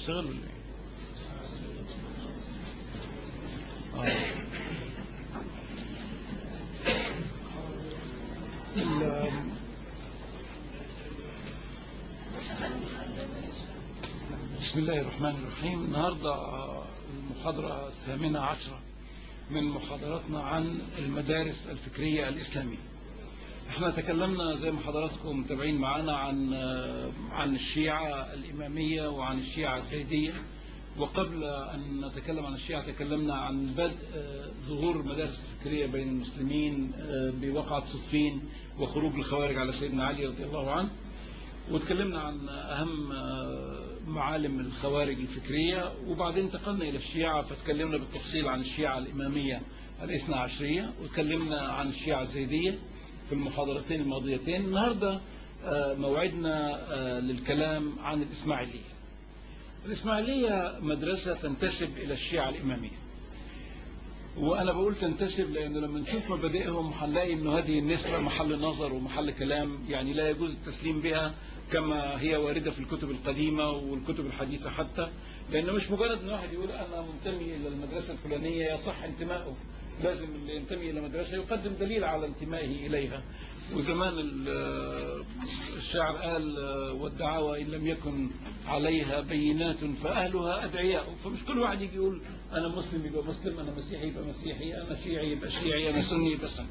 بيشتغل ولا ايه؟ آه. ال- بسم الله الرحمن الرحيم النهاردة المحاضرة الثامنة عشرة من محاضراتنا عن المدارس الفكرية الإسلامية احنا تكلمنا زي ما حضراتكم متابعين معانا عن عن الشيعة الإمامية وعن الشيعة الزيدية وقبل أن نتكلم عن الشيعة تكلمنا عن بدء ظهور مدارس فكرية بين المسلمين بوقعة صفين وخروج الخوارج على سيدنا علي رضي الله عنه وتكلمنا عن أهم معالم الخوارج الفكرية وبعدين انتقلنا إلى الشيعة فتكلمنا بالتفصيل عن الشيعة الإمامية الاثنى عشرية وتكلمنا عن الشيعة الزيدية في المحاضرتين الماضيتين النهاردة موعدنا للكلام عن الإسماعيلية الإسماعيلية مدرسة تنتسب إلى الشيعة الإمامية وأنا بقول تنتسب لأنه لما نشوف مبادئهم هنلاقي أنه هذه النسبة محل نظر ومحل كلام يعني لا يجوز التسليم بها كما هي واردة في الكتب القديمة والكتب الحديثة حتى لأنه مش مجرد أن واحد يقول أنا منتمي إلى المدرسة الفلانية يصح انتمائه لازم اللي ينتمي إلى مدرسة يقدم دليل على انتمائه إليها وزمان الشاعر قال والدعاوى إن لم يكن عليها بينات فأهلها أدعياء فمش كل واحد يجي يقول أنا مسلم يبقى مسلم أنا مسيحي يبقى مسيحي أنا شيعي يبقى شيعي أنا سني يبقى سني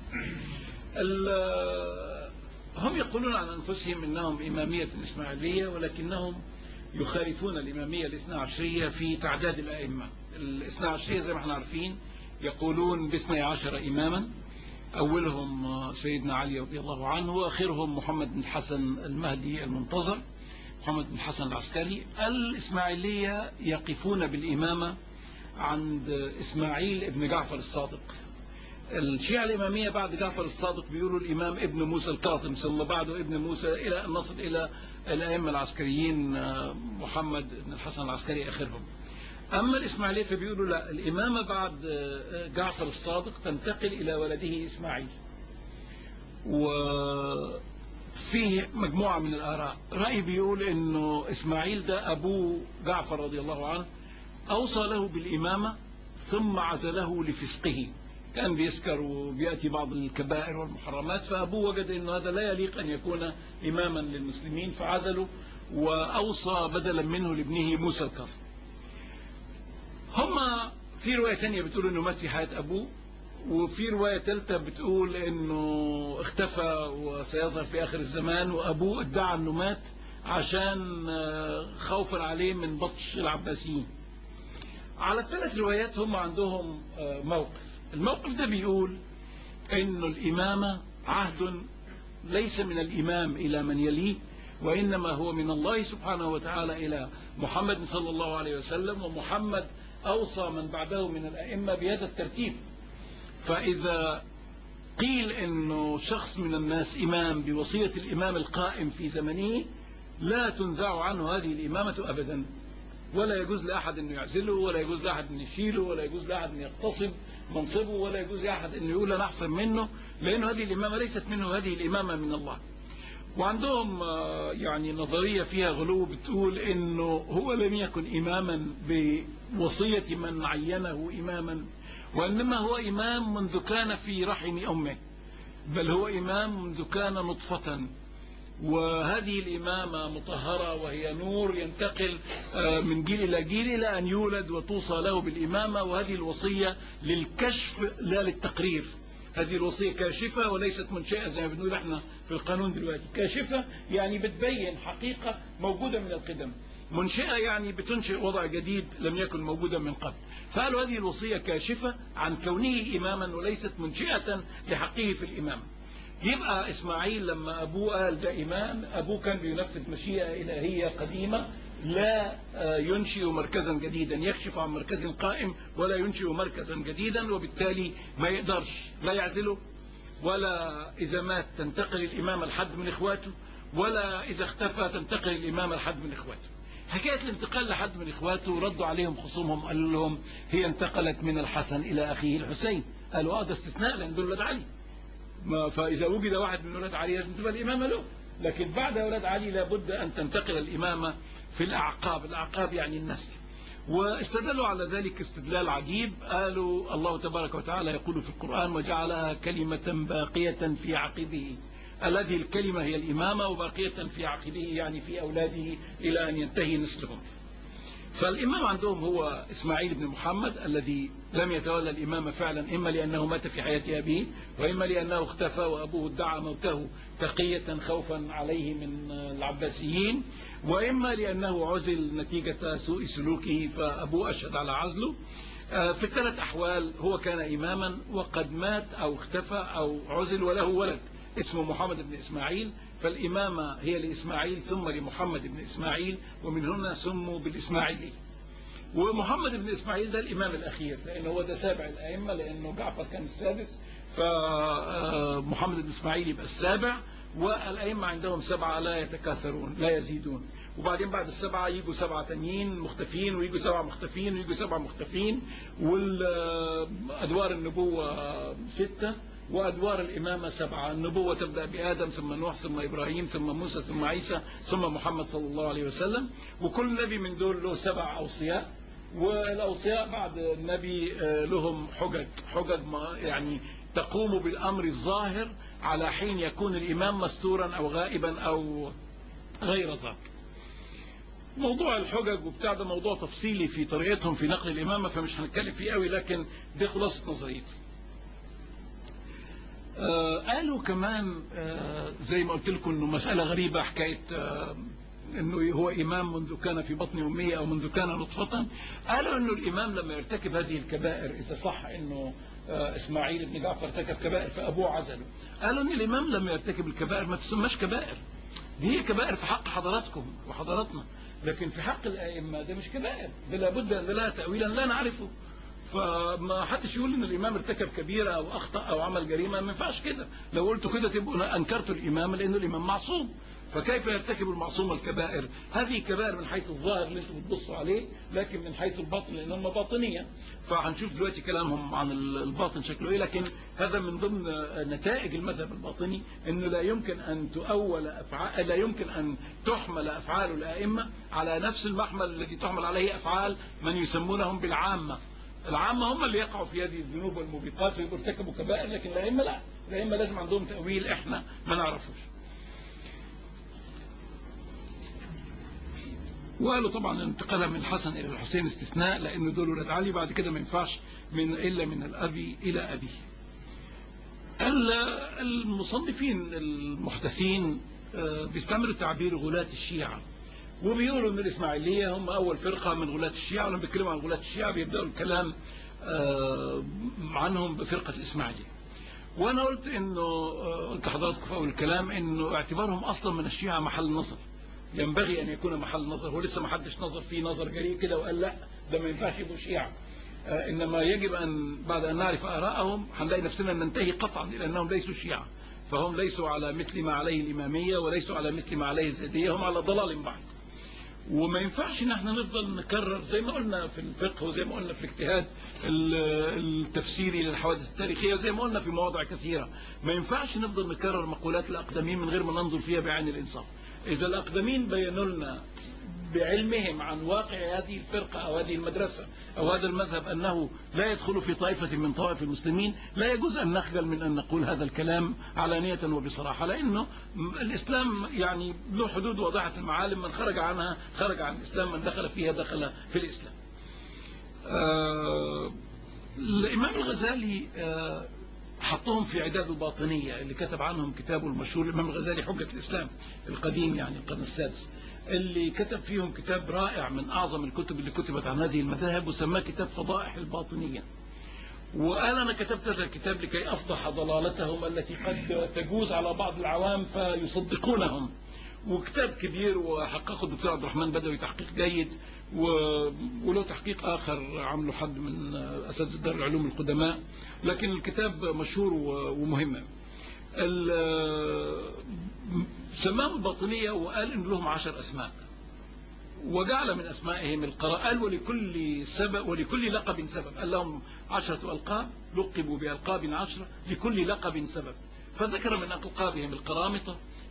هم يقولون عن أنفسهم إنهم إمامية إسماعيلية ولكنهم يخالفون الإمامية الاثنى عشرية في تعداد الأئمة الاثنى عشرية زي ما احنا عارفين يقولون باثني عشر إماما أولهم سيدنا علي رضي الله عنه وآخرهم محمد بن الحسن المهدي المنتظر محمد بن الحسن العسكري الإسماعيلية يقفون بالإمامة عند إسماعيل ابن جعفر الصادق الشيعة الإمامية بعد جعفر الصادق بيقولوا الإمام ابن موسى الكاظم ثم بعده ابن موسى إلى أن نصل إلى الأئمة العسكريين محمد بن الحسن العسكري آخرهم أما الإسماعيلية فبيقولوا لا الإمامة بعد جعفر الصادق تنتقل إلى ولده إسماعيل وفيه مجموعة من الآراء رأي بيقول أنه إسماعيل ده أبوه جعفر رضي الله عنه أوصى له بالإمامة ثم عزله لفسقه كان بيسكر وبيأتي بعض الكبائر والمحرمات فأبوه وجد أن هذا لا يليق أن يكون إماما للمسلمين فعزله وأوصى بدلا منه لابنه موسى الكاظم هم في رواية ثانية بتقول أنه مات في حياة أبوه وفي رواية ثالثة بتقول أنه اختفى وسيظهر في آخر الزمان وأبوه ادعى أنه مات عشان خوفا عليه من بطش العباسيين على الثلاث روايات هم عندهم موقف الموقف ده بيقول أنه الإمامة عهد ليس من الإمام إلى من يليه وإنما هو من الله سبحانه وتعالى إلى محمد صلى الله عليه وسلم ومحمد أوصى من بعده من الأئمة بهذا الترتيب فإذا قيل أنه شخص من الناس إمام بوصية الإمام القائم في زمنه لا تنزع عنه هذه الإمامة أبدا ولا يجوز لأحد أنه يعزله ولا يجوز لأحد أن يشيله ولا يجوز لأحد أن يقتصب منصبه ولا يجوز لأحد أن يقول أنا أحسن منه لأن هذه الإمامة ليست منه هذه الإمامة من الله وعندهم يعني نظرية فيها غلو بتقول انه هو لم يكن اماما بوصية من عينه اماما وانما هو امام منذ كان في رحم امه بل هو امام منذ كان نطفة وهذه الإمامة مطهرة وهي نور ينتقل من جيل إلى جيل إلى أن يولد وتوصى له بالإمامة وهذه الوصية للكشف لا للتقرير هذه الوصية كاشفة وليست منشئة زي ما بنقول احنا في القانون دلوقتي كاشفة يعني بتبين حقيقة موجودة من القدم منشئة يعني بتنشئ وضع جديد لم يكن موجودا من قبل فقالوا هذه الوصية كاشفة عن كونه إماما وليست منشئة لحقه في الإمامة يبقى إسماعيل لما أبوه قال ده إمام أبوه كان بينفذ مشيئة إلهية قديمة لا ينشئ مركزا جديدا يكشف عن مركز قائم ولا ينشئ مركزا جديدا وبالتالي ما يقدرش لا يعزله ولا إذا مات تنتقل الإمامة لحد من إخواته ولا إذا اختفى تنتقل الإمامة لحد من إخواته حكاية الانتقال لحد من إخواته ردوا عليهم خصومهم قالوا لهم هي انتقلت من الحسن إلى أخيه الحسين قالوا آه ده استثناء لأن دول ولاد علي فإذا وجد واحد من ولاد علي لازم تبقى الإمامة له لكن بعد أولاد علي لابد أن تنتقل الإمامة في الأعقاب الأعقاب يعني النسل واستدلوا على ذلك استدلال عجيب قالوا الله تبارك وتعالى يقول في القرآن وجعلها كلمة باقية في عقبه الذي الكلمة هي الإمامة وباقية في عقبه يعني في أولاده إلى أن ينتهي نسلهم فالإمام عندهم هو إسماعيل بن محمد الذي لم يتولى الإمامة فعلا إما لأنه مات في حياة أبيه وإما لأنه اختفى وأبوه ادعى موته تقية خوفا عليه من العباسيين وإما لأنه عزل نتيجة سوء سلوكه فأبوه أشهد على عزله في الثلاث أحوال هو كان إماما وقد مات أو اختفى أو عزل وله ولد اسمه محمد بن إسماعيل فالإمامة هي لإسماعيل ثم لمحمد بن إسماعيل ومن هنا سموا بالإسماعيلي ومحمد بن إسماعيل ده الإمام الأخير لأنه هو ده سابع الأئمة لأنه جعفر كان السادس فمحمد بن إسماعيل يبقى السابع والأئمة عندهم سبعة لا يتكاثرون لا يزيدون وبعدين بعد السبعة يجوا سبعة تانيين مختفين ويجوا سبعة مختفين ويجوا سبعة مختفين والأدوار النبوة ستة وأدوار الإمامة سبعة النبوة تبدأ بآدم ثم نوح ثم إبراهيم ثم موسى ثم عيسى ثم محمد صلى الله عليه وسلم وكل نبي من دول له سبع أوصياء والأوصياء بعد النبي لهم حجج حجج يعني تقوم بالأمر الظاهر على حين يكون الإمام مستورا أو غائبا أو غير ذلك موضوع الحجج وبتاع ده موضوع تفصيلي في طريقتهم في نقل الإمامة فمش هنتكلم فيه قوي لكن دي خلاصة نظريته آه قالوا كمان آه زي ما قلت لكم انه مسألة غريبة حكاية آه انه هو امام منذ كان في بطن امية او منذ كان نطفة قالوا انه الامام لما يرتكب هذه الكبائر اذا صح انه اسماعيل بن جعفر ارتكب كبائر فابوه عزله قالوا ان الامام لما يرتكب الكبائر ما تسماش كبائر دي هي كبائر في حق حضراتكم وحضراتنا لكن في حق الائمة ده مش كبائر ده لابد ان لها تأويلا لا نعرفه فما حدش يقول ان الامام ارتكب كبيرة او اخطأ او عمل جريمة ما ينفعش كده لو قلت كده تبقوا انكرتوا الامام لانه الامام معصوم فكيف يرتكب المعصوم الكبائر هذه كبائر من حيث الظاهر اللي انتم بتبصوا عليه لكن من حيث الباطن لانهم باطنية فهنشوف دلوقتي كلامهم عن الباطن شكله ايه لكن هذا من ضمن نتائج المذهب الباطني انه لا يمكن ان تؤول افعال لا يمكن ان تحمل افعال الائمه على نفس المحمل الذي تحمل عليه افعال من يسمونهم بالعامه العامة هم اللي يقعوا في هذه الذنوب والموبقات ويبقوا ارتكبوا كبائر لكن الأئمة لا الأئمة لازم عندهم تأويل احنا ما نعرفوش وقالوا طبعا انتقالها من الحسن إلى الحسين استثناء لأنه دول ولاد علي بعد كده ما ينفعش من إلا من الأبي إلى أبيه المصنفين المحدثين بيستعملوا تعبير غلاة الشيعة وبيقولوا ان الاسماعيليه هم اول فرقه من غلاة الشيعه ولما بيتكلموا عن غلاة الشيعه بيبداوا الكلام عنهم بفرقه الاسماعيليه وانا قلت انه قلت لحضراتكم في اول الكلام انه اعتبارهم اصلا من الشيعه محل نظر ينبغي ان يكون محل نظر هو لسه ما حدش نظر فيه نظر جريء كده وقال لا ده ما ينفعش يبقوا شيعه انما يجب ان بعد ان نعرف ارائهم هنلاقي نفسنا ننتهي قطعا الى انهم ليسوا شيعه فهم ليسوا على مثل ما عليه الاماميه وليسوا على مثل ما عليه الزيديه هم على ضلال بعض وما ينفعش ان احنا نفضل نكرر زي ما قلنا في الفقه وزي ما قلنا في الاجتهاد التفسيري للحوادث التاريخية وزي ما قلنا في مواضع كثيرة ما ينفعش نفضل نكرر مقولات الأقدمين من غير ما ننظر فيها بعين الإنصاف إذا الأقدمين بينوا لنا بعلمهم عن واقع هذه الفرقة أو هذه المدرسة أو هذا المذهب أنه لا يدخل في طائفة من طوائف المسلمين لا يجوز أن نخجل من أن نقول هذا الكلام علانية وبصراحة لأنه الإسلام يعني له حدود واضحة المعالم من خرج عنها خرج عن الإسلام من دخل فيها دخل في الإسلام آه الإمام الغزالي آه حطهم في عداد الباطنية اللي كتب عنهم كتابه المشهور الإمام الغزالي حجة الإسلام القديم يعني القرن السادس اللي كتب فيهم كتاب رائع من أعظم الكتب اللي كتبت عن هذه المذاهب وسماه كتاب فضائح الباطنية وقال أنا كتبت هذا الكتاب لكي أفضح ضلالتهم التي قد تجوز على بعض العوام فيصدقونهم وكتاب كبير وحققه الدكتور عبد الرحمن بدوي تحقيق جيد وله تحقيق آخر عمله حد من أساتذة دار العلوم القدماء لكن الكتاب مشهور ومهم سماهم الباطنية وقال إن لهم عشر أسماء وجعل من أسمائهم القراء قال ولكل سبب ولكل لقب سبب قال لهم عشرة ألقاب لقبوا بألقاب عشرة لكل لقب سبب فذكر من ألقابهم القرامطة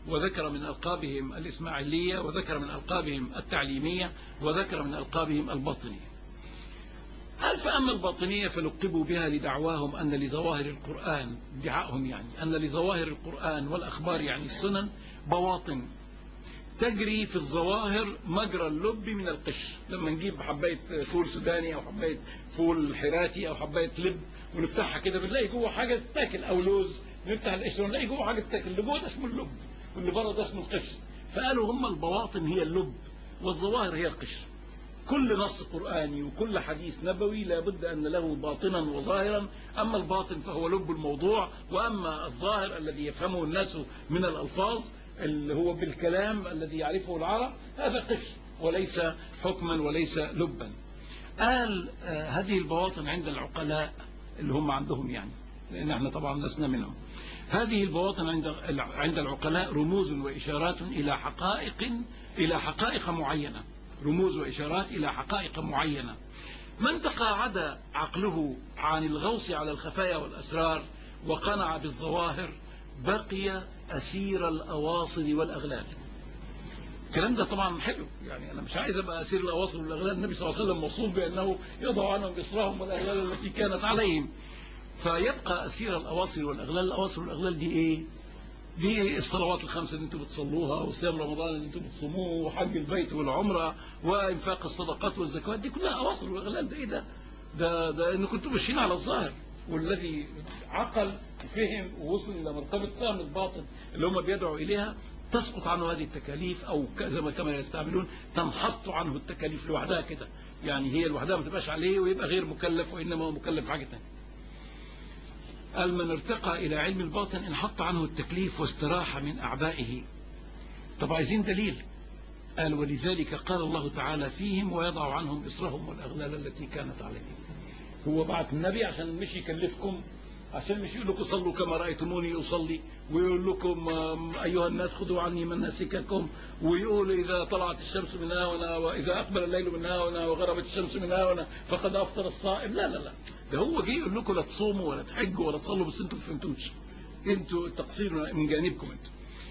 وذكر من ألقابهم الإسماعيلية وذكر من ألقابهم التعليمية وذكر من ألقابهم الباطنية قال فأما الباطنية فلقبوا بها لدعواهم أن لظواهر القرآن ادعائهم يعني أن لظواهر القرآن والأخبار يعني السنن بواطن تجري في الظواهر مجرى اللب من القشر لما نجيب حباية فول سوداني أو حباية فول حراتي أو حباية لب ونفتحها كده بنلاقي جوه حاجة تتاكل أو لوز نفتح القشر ونلاقي جوه حاجة تتاكل اللي جوه ده اسمه اللب واللي بره ده اسمه القشر فقالوا هم البواطن هي اللب والظواهر هي القشر كل نص قرآني وكل حديث نبوي لابد أن له باطنا وظاهرا أما الباطن فهو لب الموضوع وأما الظاهر الذي يفهمه الناس من الألفاظ اللي هو بالكلام الذي يعرفه العرب هذا قشر وليس حكما وليس لبا قال آه هذه البواطن عند العقلاء اللي هم عندهم يعني لأن احنا طبعا لسنا منهم هذه البواطن عند عند العقلاء رموز وإشارات إلى حقائق إلى حقائق معينة رموز وإشارات إلى حقائق معينة من تقاعد عقله عن الغوص على الخفايا والأسرار وقنع بالظواهر بقي أسير الأواصر والأغلال الكلام ده طبعا حلو يعني أنا مش عايز أبقى أسير الأواصر والأغلال النبي صلى الله عليه وسلم موصوف بأنه يضع عنهم إصرهم والأغلال التي كانت عليهم فيبقى أسير الأواصر والأغلال الأواصر والأغلال دي إيه دي الصلوات الخمسة اللي انتم بتصلوها وصيام رمضان اللي انتم بتصوموه وحج البيت والعمرة وإنفاق الصدقات والزكوات دي كلها أواصر وأغلال ده إيه ده ده, ده إن كنتم ماشيين على الظاهر والذي عقل وفهم ووصل إلى مرتبة فهم الباطن اللي هم بيدعوا إليها تسقط عنه هذه التكاليف أو زي ما كما يستعملون تنحط عنه التكاليف لوحدها كده يعني هي لوحدها ما تبقاش عليه ويبقى غير مكلف وإنما هو مكلف حاجة ثانيه قال من ارتقى إلى علم الباطن انحط عنه التكليف واستراح من أعبائه طب عايزين دليل قال ولذلك قال الله تعالى فيهم ويضع عنهم إصرهم والأغلال التي كانت عليهم هو بعت النبي عشان مش يكلفكم عشان مش يقول لكم صلوا كما رأيتموني أصلي ويقول لكم أيها الناس خذوا عني مناسككم ويقول إذا طلعت الشمس من هنا وإذا أقبل الليل من هنا وغربت الشمس من هنا فقد أفطر الصائم لا لا لا ده هو جه يقول لكم لا تصوموا ولا تحجوا ولا تصلوا بس انتوا ما فهمتوش انتوا التقصير من جانبكم انتوا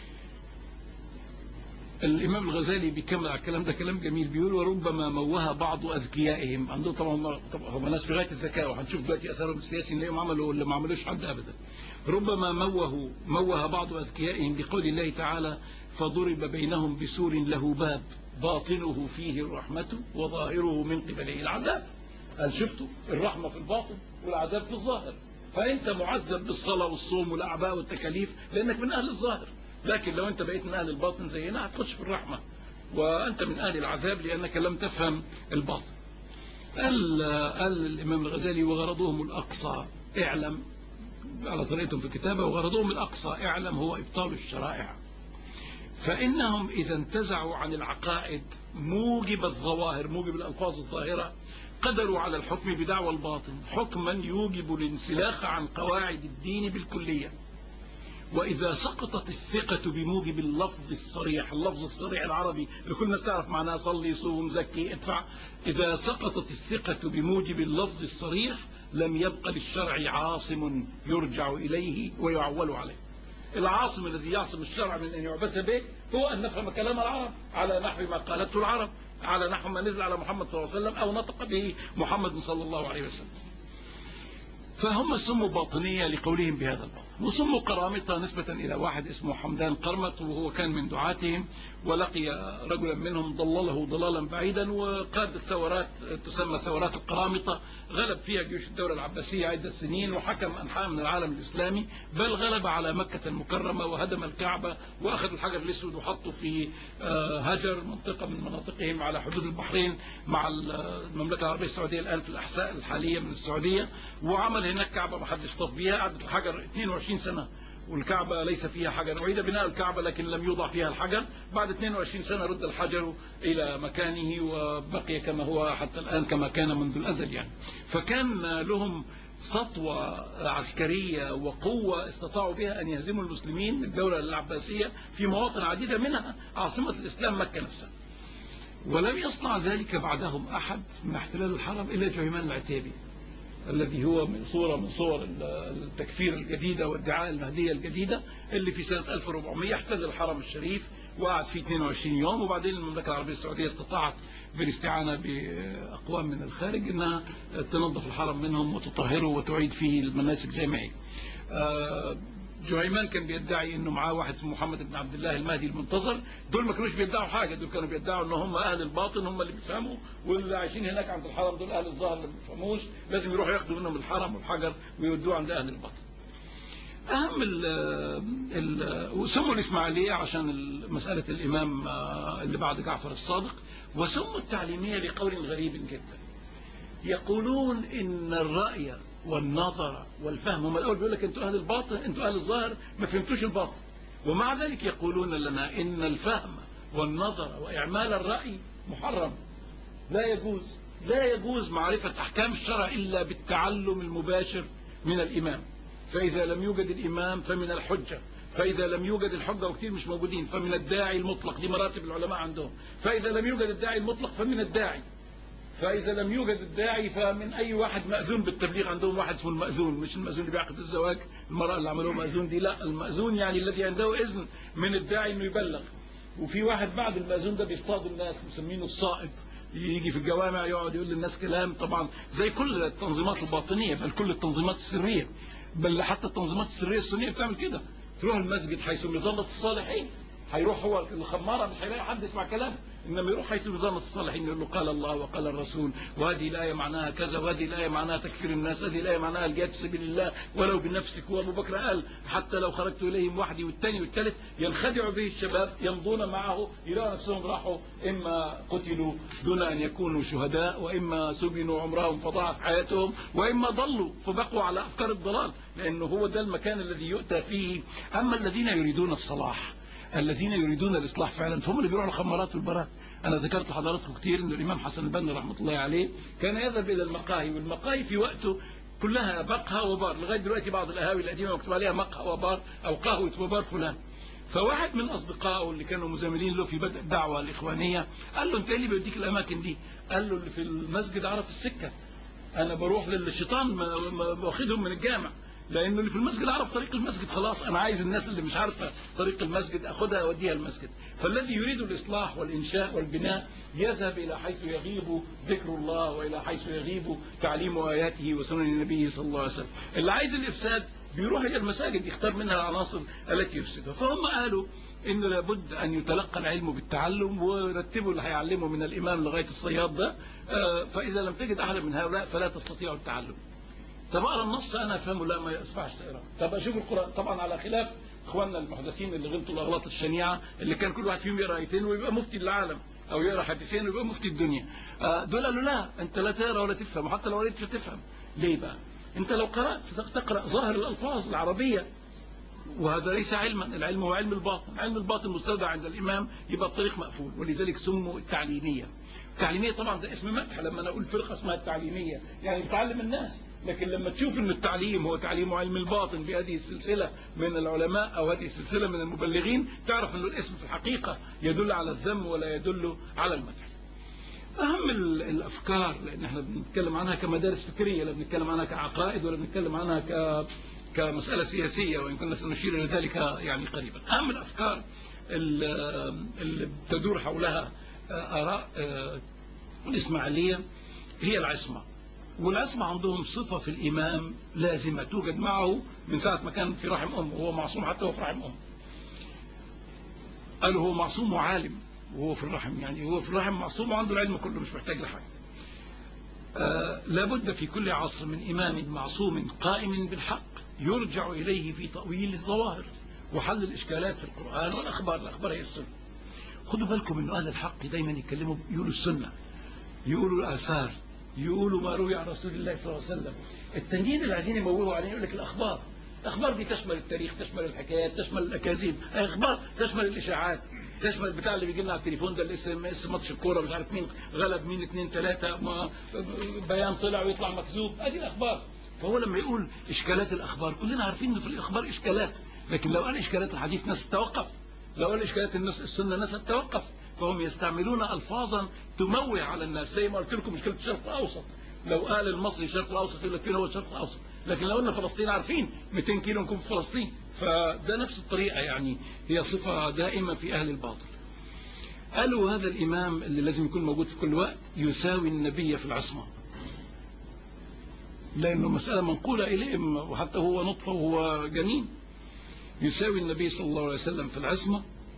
الإمام الغزالي بيكمل على الكلام ده كلام جميل بيقول وربما موه بعض أذكيائهم عندهم طبعا طبعا هم ناس في غاية الذكاء وهنشوف دلوقتي أثرهم السياسي نلاقيهم عملوا اللي ما عملوش حد أبدا ربما موه موه بعض أذكيائهم بقول الله تعالى فضرب بينهم بسور له باب باطنه فيه الرحمة وظاهره من قبله العذاب قال شفتوا الرحمة في الباطن والعذاب في الظاهر فأنت معذب بالصلاة والصوم والأعباء والتكاليف لأنك من أهل الظاهر لكن لو أنت بقيت من أهل الباطن زينا هتخش في الرحمة وأنت من أهل العذاب لأنك لم تفهم الباطن قال, قال الإمام الغزالي وغرضهم الأقصى اعلم على طريقتهم في الكتابة وغرضهم الأقصى اعلم هو إبطال الشرائع فإنهم إذا انتزعوا عن العقائد موجب الظواهر موجب الألفاظ الظاهرة قدروا على الحكم بدعوى الباطن حكما يوجب الانسلاخ عن قواعد الدين بالكلية وإذا سقطت الثقة بموجب اللفظ الصريح اللفظ الصريح العربي لكل الناس تعرف معناه صلي صوم زكي ادفع إذا سقطت الثقة بموجب اللفظ الصريح لم يبق للشرع عاصم يرجع إليه ويعول عليه العاصم الذي يعصم الشرع من أن يعبث به هو أن نفهم كلام العرب على نحو ما قالته العرب على نحو ما نزل على محمد صلى الله عليه وسلم أو نطق به محمد صلى الله عليه وسلم فهم سموا باطنية لقولهم بهذا الباطن وسموا قرامطة نسبة إلى واحد اسمه حمدان قرمط وهو كان من دعاتهم ولقي رجلا منهم ضلله ضلالا بعيدا وقاد الثورات تسمى ثورات القرامطة غلب فيها جيوش الدولة العباسية عدة سنين وحكم أنحاء من العالم الإسلامي بل غلب على مكة المكرمة وهدم الكعبة وأخذ الحجر الأسود وحطه في هجر منطقة من مناطقهم على حدود البحرين مع المملكة العربية السعودية الآن في الأحساء الحالية من السعودية وعمل هناك كعبة ما حدش طاف بيها قعدت الحجر 22 سنة والكعبة ليس فيها حجر أعيد بناء الكعبة لكن لم يوضع فيها الحجر بعد 22 سنة رد الحجر إلى مكانه وبقي كما هو حتى الآن كما كان منذ الأزل يعني فكان لهم سطوة عسكرية وقوة استطاعوا بها أن يهزموا المسلمين الدولة العباسية في مواطن عديدة منها عاصمة الإسلام مكة نفسها ولم يصنع ذلك بعدهم أحد من احتلال الحرم إلا جهيمان العتيبي الذي هو من صورة من صور التكفير الجديدة والدعاء المهدية الجديدة اللي في سنة 1400 احتل الحرم الشريف وقعد فيه 22 يوم وبعدين المملكة العربية السعودية استطاعت بالاستعانة بأقوام من الخارج أنها تنظف الحرم منهم وتطهره وتعيد فيه المناسك زي ما هي آه، جهيمان كان بيدعي انه معاه واحد اسمه محمد بن عبد الله المهدي المنتظر دول ما كانوش بيدعوا حاجه دول كانوا بيدعوا ان هم اهل الباطن هم اللي بيفهموا واللي عايشين هناك عند الحرم دول اهل الظاهر اللي ما بيفهموش لازم يروحوا ياخدوا منهم الحرم والحجر ويودوه عند اهل الباطن اهم ال ال وسموا الاسماعيليه عشان مساله الامام آه، اللي بعد جعفر الصادق وسموا التعليميه لقول غريب جدا يقولون ان الراي والنظر والفهم هم الأول بيقول لك أنتوا أهل الباطن أنتوا أهل الظاهر ما فهمتوش الباطن ومع ذلك يقولون لنا إن الفهم والنظر وإعمال الرأي محرم لا يجوز لا يجوز معرفة أحكام الشرع إلا بالتعلم المباشر من الإمام فإذا لم يوجد الإمام فمن الحجة فإذا لم يوجد الحجة وكثير مش موجودين فمن الداعي المطلق دي مراتب العلماء عندهم فإذا لم يوجد الداعي المطلق فمن الداعي فإذا لم يوجد الداعي فمن أي واحد مأذون بالتبليغ عندهم واحد اسمه المأذون مش المأذون اللي بيعقد الزواج المرأة اللي عملوه مأذون دي لا المأذون يعني الذي عنده إذن من الداعي إنه يبلغ وفي واحد بعد المأذون ده بيصطاد الناس مسمينه الصائد يجي في الجوامع يقعد يقول للناس كلام طبعا زي كل التنظيمات الباطنية بل كل التنظيمات السرية بل حتى التنظيمات السرية السنية بتعمل كده تروح المسجد حيث مظلة الصالحين هيروح هو الخمارة مش هيلاقي حد يسمع كلامه إنما يروح حيث نظام الصالحين يقول له قال الله وقال الرسول وهذه الآية معناها كذا وهذه الآية معناها تكفير الناس هذه الآية معناها الجهاد في سبيل الله ولو بنفسك وأبو بكر قال حتى لو خرجت إليهم وحدي والثاني والثالث ينخدع به الشباب يمضون معه يلاقوا نفسهم راحوا إما قتلوا دون أن يكونوا شهداء وإما سجنوا عمرهم فضاعت حياتهم وإما ضلوا فبقوا على أفكار الضلال لأنه هو ده المكان الذي يؤتى فيه أما الذين يريدون الصلاح الذين يريدون الإصلاح فعلا فهم اللي بيروحوا الخمارات والبراء أنا ذكرت لحضراتكم كتير أن الإمام حسن البنا رحمة الله عليه كان يذهب إلى المقاهي والمقاهي في وقته كلها مقهى وبار لغاية دلوقتي بعض القهاوي القديمة مكتوب عليها مقهى وبار أو قهوة وبار فلان فواحد من أصدقائه اللي كانوا مزاملين له في بدء الدعوة الإخوانية قال له أنت إيه اللي بيوديك الأماكن دي قال له اللي في المسجد عرف السكة أنا بروح للشيطان واخدهم من الجامع لانه اللي في المسجد عرف طريق المسجد خلاص انا عايز الناس اللي مش عارفه طريق المسجد اخدها اوديها المسجد فالذي يريد الاصلاح والانشاء والبناء يذهب الى حيث يغيب ذكر الله والى حيث يغيب تعليم اياته وسنن النبي صلى الله عليه وسلم اللي عايز الافساد بيروح الى المساجد يختار منها العناصر التي يفسدها فهم قالوا ان لابد ان يتلقى العلم بالتعلم ورتبوا اللي هيعلمه من الامام لغايه الصياد ده آه، فاذا لم تجد احدا من هؤلاء فلا تستطيع التعلم طب اقرا النص انا افهمه لا ما ينفعش تقرا طب اشوف القران طبعا على خلاف اخواننا المحدثين اللي غلطوا الاغلاط الشنيعه اللي كان كل واحد فيهم يقرا ايتين ويبقى مفتي العالم او يقرا حديثين ويبقى مفتي الدنيا آه، دول قالوا لا انت لا تقرا ولا تفهم وحتى لو قريت مش هتفهم ليه بقى انت لو قرات تقرا ظاهر الالفاظ العربيه وهذا ليس علما العلم هو علم الباطن علم الباطن مستودع عند الإمام يبقى الطريق مقفول ولذلك سموا التعليمية التعليمية طبعا ده اسم مدح لما أنا أقول فرقة اسمها التعليمية يعني بتعلم الناس لكن لما تشوف أن التعليم هو تعليم علم الباطن بهذه السلسلة من العلماء أو هذه السلسلة من المبلغين تعرف أن الاسم في الحقيقة يدل على الذم ولا يدل على المدح أهم الأفكار لأن احنا بنتكلم عنها كمدارس فكرية لا بنتكلم عنها كعقائد ولا بنتكلم عنها ك كمسألة سياسية وإن كنا سنشير إلى ذلك يعني قريبا أهم الأفكار اللي تدور حولها آراء الإسماعيلية هي العصمة والعصمة عندهم صفة في الإمام لازمة توجد معه من ساعة ما كان في رحم أمه وهو معصوم حتى هو في رحم أمه قالوا هو معصوم وعالم وهو في الرحم يعني هو في الرحم معصوم وعنده العلم كله مش محتاج لحاجة آه لابد في كل عصر من إمام معصوم قائم بالحق يرجع إليه في تأويل الظواهر وحل الإشكالات في القرآن والأخبار الأخبار هي السنة خدوا بالكم أن أهل الحق دايما يتكلموا يقولوا السنة يقولوا الآثار يقولوا ما روي عن رسول الله صلى الله عليه وسلم التنجيد اللي عايزين يموهوا عليه يقول لك الأخبار الأخبار دي تشمل التاريخ تشمل الحكايات تشمل الأكاذيب أخبار تشمل الإشاعات تشمل البتاع اللي بيجي لنا على التليفون ده الاس ام اس ماتش الكوره مش عارف مين غلب مين اثنين ثلاثه بيان طلع ويطلع مكذوب ادي الاخبار فهو لما يقول إشكالات الأخبار كلنا عارفين أن في الأخبار إشكالات لكن لو قال إشكالات الحديث ناس تتوقف لو قال إشكالات الناس السنة ناس تتوقف فهم يستعملون ألفاظا تموه على الناس زي ما قلت لكم مشكلة الشرق الأوسط لو قال المصري الشرق الاوسط يقول لك فين هو الشرق الاوسط لكن لو قلنا فلسطين عارفين 200 كيلو نكون في فلسطين فده نفس الطريقه يعني هي صفه دائمه في اهل الباطل قالوا هذا الامام اللي لازم يكون موجود في كل وقت يساوي النبي في العصمه لانه مساله منقوله اليه وحتى هو نطفه وهو جنين يساوي النبي صلى الله عليه وسلم في العصمه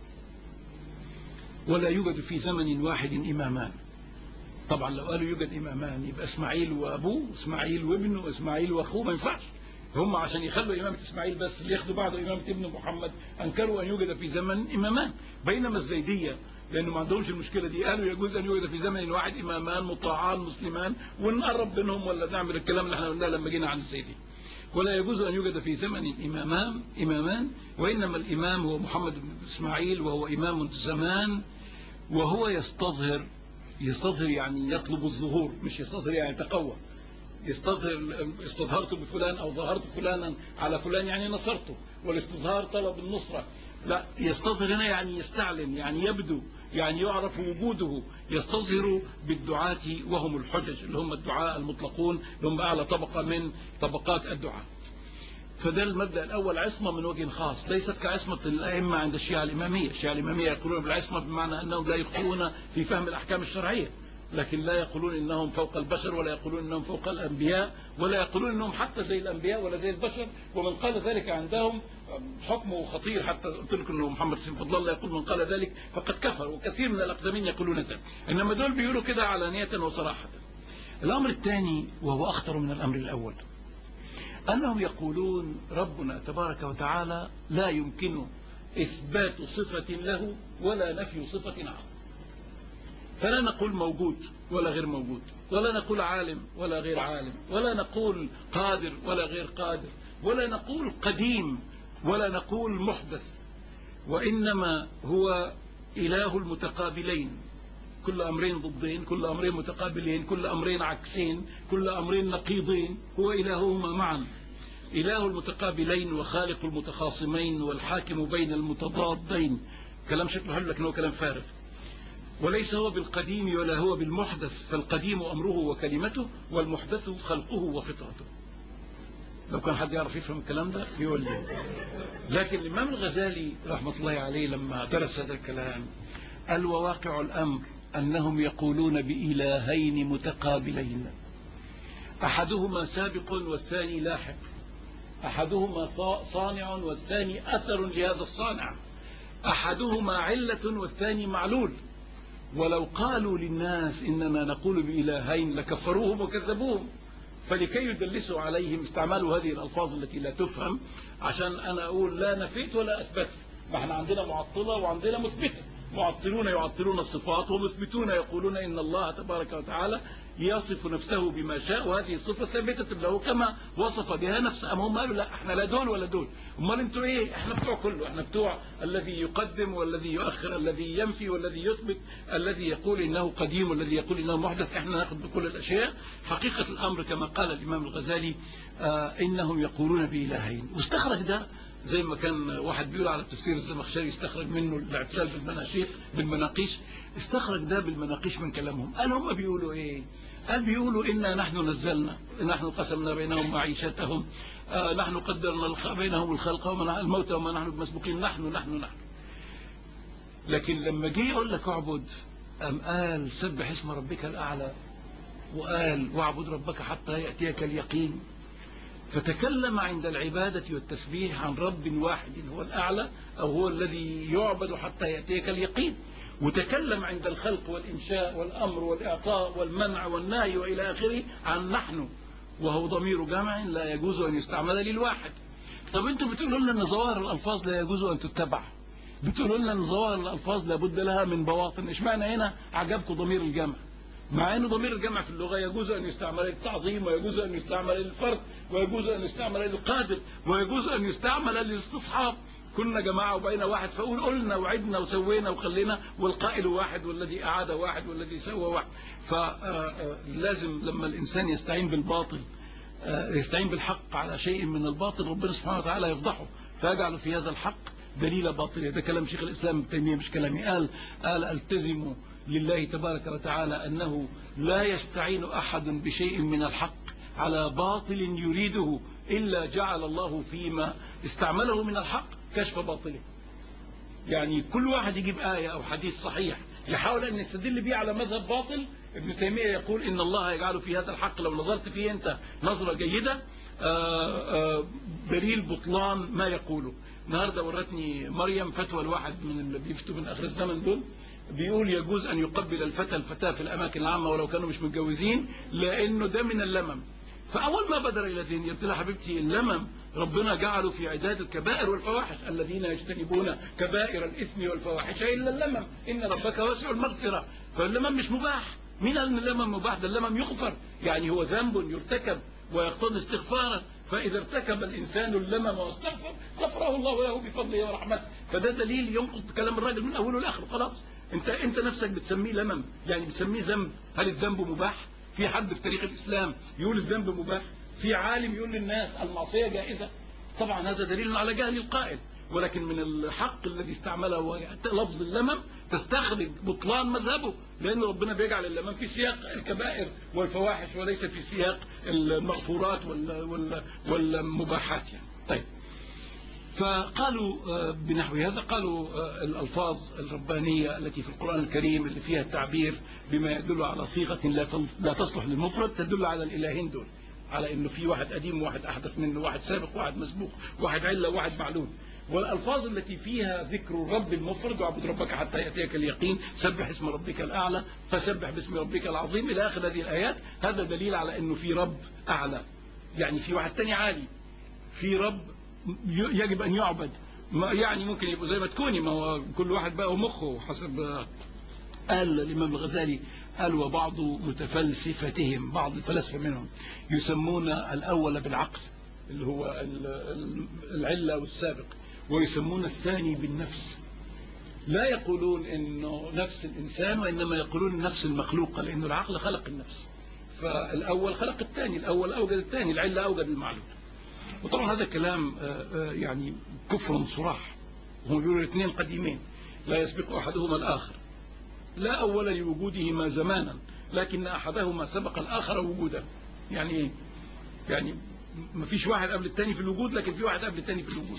ولا يوجد في زمن واحد إمامان طبعا لو قالوا يوجد إمامان يبقى إسماعيل وأبوه إسماعيل وابنه وإسماعيل وأخوه ما ينفعش هم عشان يخلوا إمامة إسماعيل بس اللي ياخدوا بعده إمامة ابن محمد أنكروا أن يوجد في زمن إمامان بينما الزيدية لأنه ما عندهمش المشكلة دي قالوا يجوز أن يوجد في زمن واحد إمامان مطاعان مسلمان ونقرب بينهم ولا نعمل الكلام اللي احنا قلناه لما جينا عن الزيدية ولا يجوز أن يوجد في زمن إمامان إمامان وإنما الإمام هو محمد بن إسماعيل وهو إمام زمان وهو يستظهر يستظهر يعني يطلب الظهور مش يستظهر يعني يتقوى يستظهر استظهرت بفلان أو ظهرت فلانا على فلان يعني نصرته والاستظهار طلب النصرة لا يستظهر هنا يعني يستعلن يعني يبدو يعني يعرف وجوده يستظهر بالدعاة وهم الحجج اللي هم الدعاء المطلقون اللي هم أعلى طبقة من طبقات الدعاء فده المبدأ الأول عصمة من وجه خاص ليست كعصمة الأئمة عند الشيعة الإمامية الشيعة الإمامية يقولون بالعصمة بمعنى أنهم لا يخطئون في فهم الأحكام الشرعية لكن لا يقولون إنهم فوق البشر ولا يقولون إنهم فوق الأنبياء ولا يقولون إنهم حتى زي الأنبياء ولا زي البشر ومن قال ذلك عندهم حكمه خطير حتى قلت لكم أنه محمد سيف فضل الله يقول من قال ذلك فقد كفر وكثير من الأقدمين يقولون ذلك إنما دول بيقولوا كده علانية وصراحة الأمر الثاني وهو أخطر من الأمر الأول أنهم يقولون ربنا تبارك وتعالى لا يمكن إثبات صفة له ولا نفي صفة عنه فلا نقول موجود ولا غير موجود ولا نقول عالم ولا غير عالم ولا نقول قادر ولا غير قادر ولا نقول قديم ولا نقول محدث وإنما هو إله المتقابلين كل أمرين ضدين كل أمرين متقابلين كل أمرين عكسين كل أمرين نقيضين هو إلههما معا إله المتقابلين وخالق المتخاصمين والحاكم بين المتضادين كلام شكله حلو لكنه كلام فارغ وليس هو بالقديم ولا هو بالمحدث فالقديم أمره وكلمته والمحدث خلقه وفطرته لو كان حد يعرف يفهم الكلام ده يقول لي لكن الإمام الغزالي رحمة الله عليه لما درس هذا الكلام قال وواقع الأمر أنهم يقولون بإلهين متقابلين أحدهما سابق والثاني لاحق أحدهما صانع والثاني أثر لهذا الصانع أحدهما علة والثاني معلول ولو قالوا للناس إننا نقول بإلهين لكفروهم وكذبوهم فلكي يدلسوا عليهم استعملوا هذه الألفاظ التي لا تفهم عشان أنا أقول لا نفيت ولا أثبت ما احنا عندنا معطلة وعندنا مثبتة معطلون يعطلون الصفات ومثبتون يقولون إن الله تبارك وتعالى يصف نفسه بما شاء وهذه الصفة ثابتة له كما وصف بها نفسه أما هم قالوا لا احنا لا دول ولا دول امال انتوا ايه احنا بتوع كله احنا بتوع الذي يقدم والذي يؤخر الذي ينفي والذي يثبت الذي يقول إنه قديم والذي يقول إنه محدث احنا ناخذ بكل الأشياء حقيقة الأمر كما قال الإمام الغزالي آه إنهم يقولون بإلهين واستخرج ده زي ما كان واحد بيقول على تفسير الزمخشري استخرج منه الاعتزال بالمناشيق بالمناقيش استخرج ده بالمناقيش من كلامهم قال هم بيقولوا ايه قال بيقولوا إنا نحن نزلنا نحن قسمنا بينهم معيشتهم آه نحن قدرنا بينهم الخلق ومن الموت وما نحن بمسبوقين نحن نحن نحن لكن لما جه يقول لك اعبد أم قال سبح اسم ربك الأعلى وقال واعبد ربك حتى يأتيك اليقين فتكلم عند العبادة والتسبيح عن رب واحد هو الأعلى أو هو الذي يعبد حتى يأتيك اليقين وتكلم عند الخلق والإنشاء والأمر والإعطاء والمنع والنهي وإلى آخره عن نحن وهو ضمير جمع لا يجوز أن يستعمل للواحد طب أنتم بتقولوا لنا أن ظواهر الألفاظ لا يجوز أن تتبع بتقولوا لنا أن ظواهر الألفاظ لابد لها من بواطن إيش معنى هنا عجبكم ضمير الجمع مع أن ضمير الجمع في اللغة يجوز أن يستعمل للتعظيم ويجوز أن يستعمل للفرد ويجوز أن يستعمل للقادر ويجوز أن يستعمل للاستصحاب كنا جماعة وبقينا واحد فأقول قلنا وعدنا وسوينا وخلينا والقائل واحد والذي أعاد واحد والذي سوى واحد فلازم لما الإنسان يستعين بالباطل يستعين بالحق على شيء من الباطل ربنا سبحانه وتعالى يفضحه فيجعل في هذا الحق دليل باطل ده كلام شيخ الإسلام ابن تيمية مش كلامي قال قال التزموا لله تبارك وتعالى أنه لا يستعين أحد بشيء من الحق على باطل يريده إلا جعل الله فيما استعمله من الحق كشف باطله يعني كل واحد يجيب آية أو حديث صحيح يحاول أن يستدل به على مذهب باطل ابن تيمية يقول إن الله يجعل في هذا الحق لو نظرت فيه أنت نظرة جيدة آه، آه، دليل بطلان ما يقوله النهاردة ورتني مريم فتوى الواحد من اللي بيفتوا من آخر الزمن دول بيقول يجوز أن يقبل الفتى الفتاة في الأماكن العامة ولو كانوا مش متجوزين لأنه ده من اللمم فأول ما بدر إلى ذهني قلت لها حبيبتي اللمم ربنا جعله في عداد الكبائر والفواحش الذين يجتنبون كبائر الإثم والفواحش إلا اللمم إن ربك واسع المغفرة فاللمم مش مباح مين قال ان اللمم مباح ده اللمم يغفر يعني هو ذنب يرتكب ويقتضي استغفارا فإذا ارتكب الإنسان اللمم واستغفر غفره الله له بفضله ورحمته فده دليل ينقض كلام الراجل من أوله لآخره خلاص انت انت نفسك بتسميه لمم يعني بتسميه ذنب هل الذنب مباح في حد في تاريخ الإسلام يقول الذنب مباح في عالم يقول للناس المعصية جائزة طبعا هذا دليل على جهل القائل ولكن من الحق الذي استعمله لفظ اللمم تستخرج بطلان مذهبه لأن ربنا بيجعل اللمم في سياق الكبائر والفواحش وليس في سياق المغفورات والمباحات يعني طيب فقالوا آه، بنحو هذا قالوا آه، الألفاظ الربانية التي في القرآن الكريم اللي فيها التعبير بما يدل على صيغة لا تصلح للمفرد تدل على الإلهين دول على انه في واحد قديم وواحد احدث منه واحد سابق وواحد مسبوق واحد عله وواحد معلول والألفاظ التي فيها ذكر الرب المفرد واعبد ربك حتى يأتيك اليقين سبح اسم ربك الأعلى فسبح باسم ربك العظيم إلى آخر هذه الآيات هذا دليل على أنه في رب أعلى يعني في واحد تاني عالي في رب يجب أن يعبد ما يعني ممكن يبقوا زي ما تكوني ما هو كل واحد بقى ومخه حسب قال الإمام الغزالي قال وبعض متفلسفتهم بعض الفلاسفة منهم يسمون الأول بالعقل اللي هو العلة والسابق ويسمون الثاني بالنفس لا يقولون انه نفس الانسان وانما يقولون النفس المخلوقه لان العقل خلق النفس فالاول خلق الثاني الاول اوجد الثاني العله اوجد المعلوم وطبعا هذا كلام آه، آه، يعني كفر صراح هم بيقولوا الاثنين قديمين لا يسبق احدهما الاخر لا اول لوجودهما زمانا لكن احدهما سبق الاخر وجودا يعني ايه يعني ما فيش واحد قبل الثاني في الوجود لكن في واحد قبل الثاني في الوجود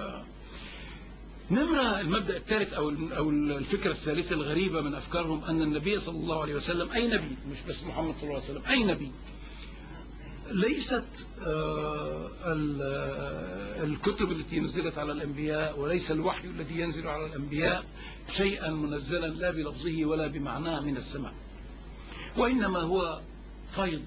نمرة المبدأ الثالث أو أو الفكرة الثالثة الغريبة من أفكارهم أن النبي صلى الله عليه وسلم أي نبي مش بس محمد صلى الله عليه وسلم أي نبي ليست آه، الكتب التي نزلت على الأنبياء وليس الوحي الذي ينزل على الأنبياء شيئا منزلا لا بلفظه ولا بمعناه من السماء وإنما هو فيض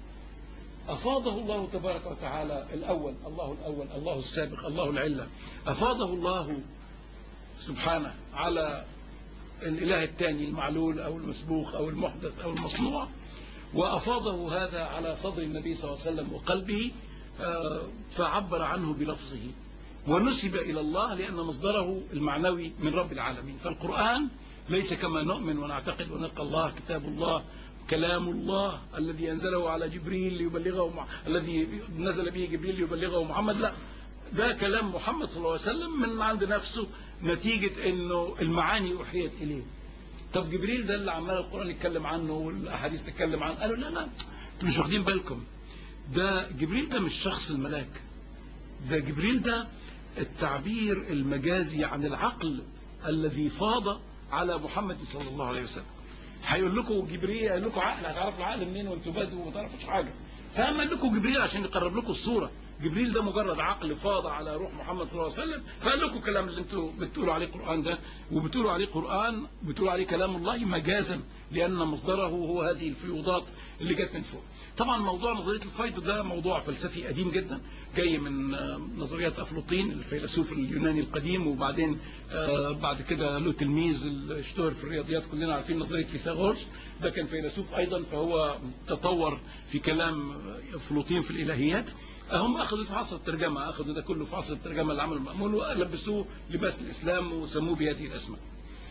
أفاضه الله تبارك وتعالى الأول الله الأول الله السابق الله العلة أفاضه الله سبحانه على الإله الثاني المعلول أو المسبوخ أو المحدث أو المصنوع وأفاضه هذا على صدر النبي صلى الله عليه وسلم وقلبه آه، فعبر عنه بلفظه ونسب إلى الله لأن مصدره المعنوي من رب العالمين فالقرآن ليس كما نؤمن ونعتقد ونلقى الله كتاب الله كلام الله الذي أنزله على جبريل ليبلغه مع... الذي نزل به جبريل ليبلغه محمد لا ده كلام محمد صلى الله عليه وسلم من عند نفسه نتيجة انه المعاني احيت اليه طب جبريل ده اللي عمال القرآن يتكلم عنه والاحاديث تتكلم عنه قالوا لا لا انتوا مش واخدين بالكم ده جبريل ده مش شخص الملاك ده جبريل ده التعبير المجازي عن العقل الذي فاض على محمد صلى الله عليه وسلم هيقول لكم جبريل قال لكم عقل هتعرفوا العقل منين وانتوا بدو وما تعرفوش حاجه فاما لكم جبريل عشان يقرب لكم الصوره جبريل ده مجرد عقل فاض على روح محمد صلى الله عليه وسلم فقال لكم الكلام اللي انتوا بتقولوا عليه قرآن ده وبتقولوا عليه قرآن بتقولوا عليه كلام الله مجازا لأن مصدره هو هذه الفيوضات اللي جت من فوق طبعا موضوع نظرية الفيض ده موضوع فلسفي قديم جدا جاي من نظريات أفلوطين الفيلسوف اليوناني القديم وبعدين آه، بعد كده له تلميذ اشتهر في الرياضيات كلنا عارفين نظرية فيثاغورس ده كان فيلسوف أيضا فهو تطور في كلام أفلوطين في الإلهيات هم أخذوا في عصر الترجمة أخذوا ده كله في عصر الترجمة اللي عملوا المأمون ولبسوه لباس الإسلام وسموه بهذه الأسماء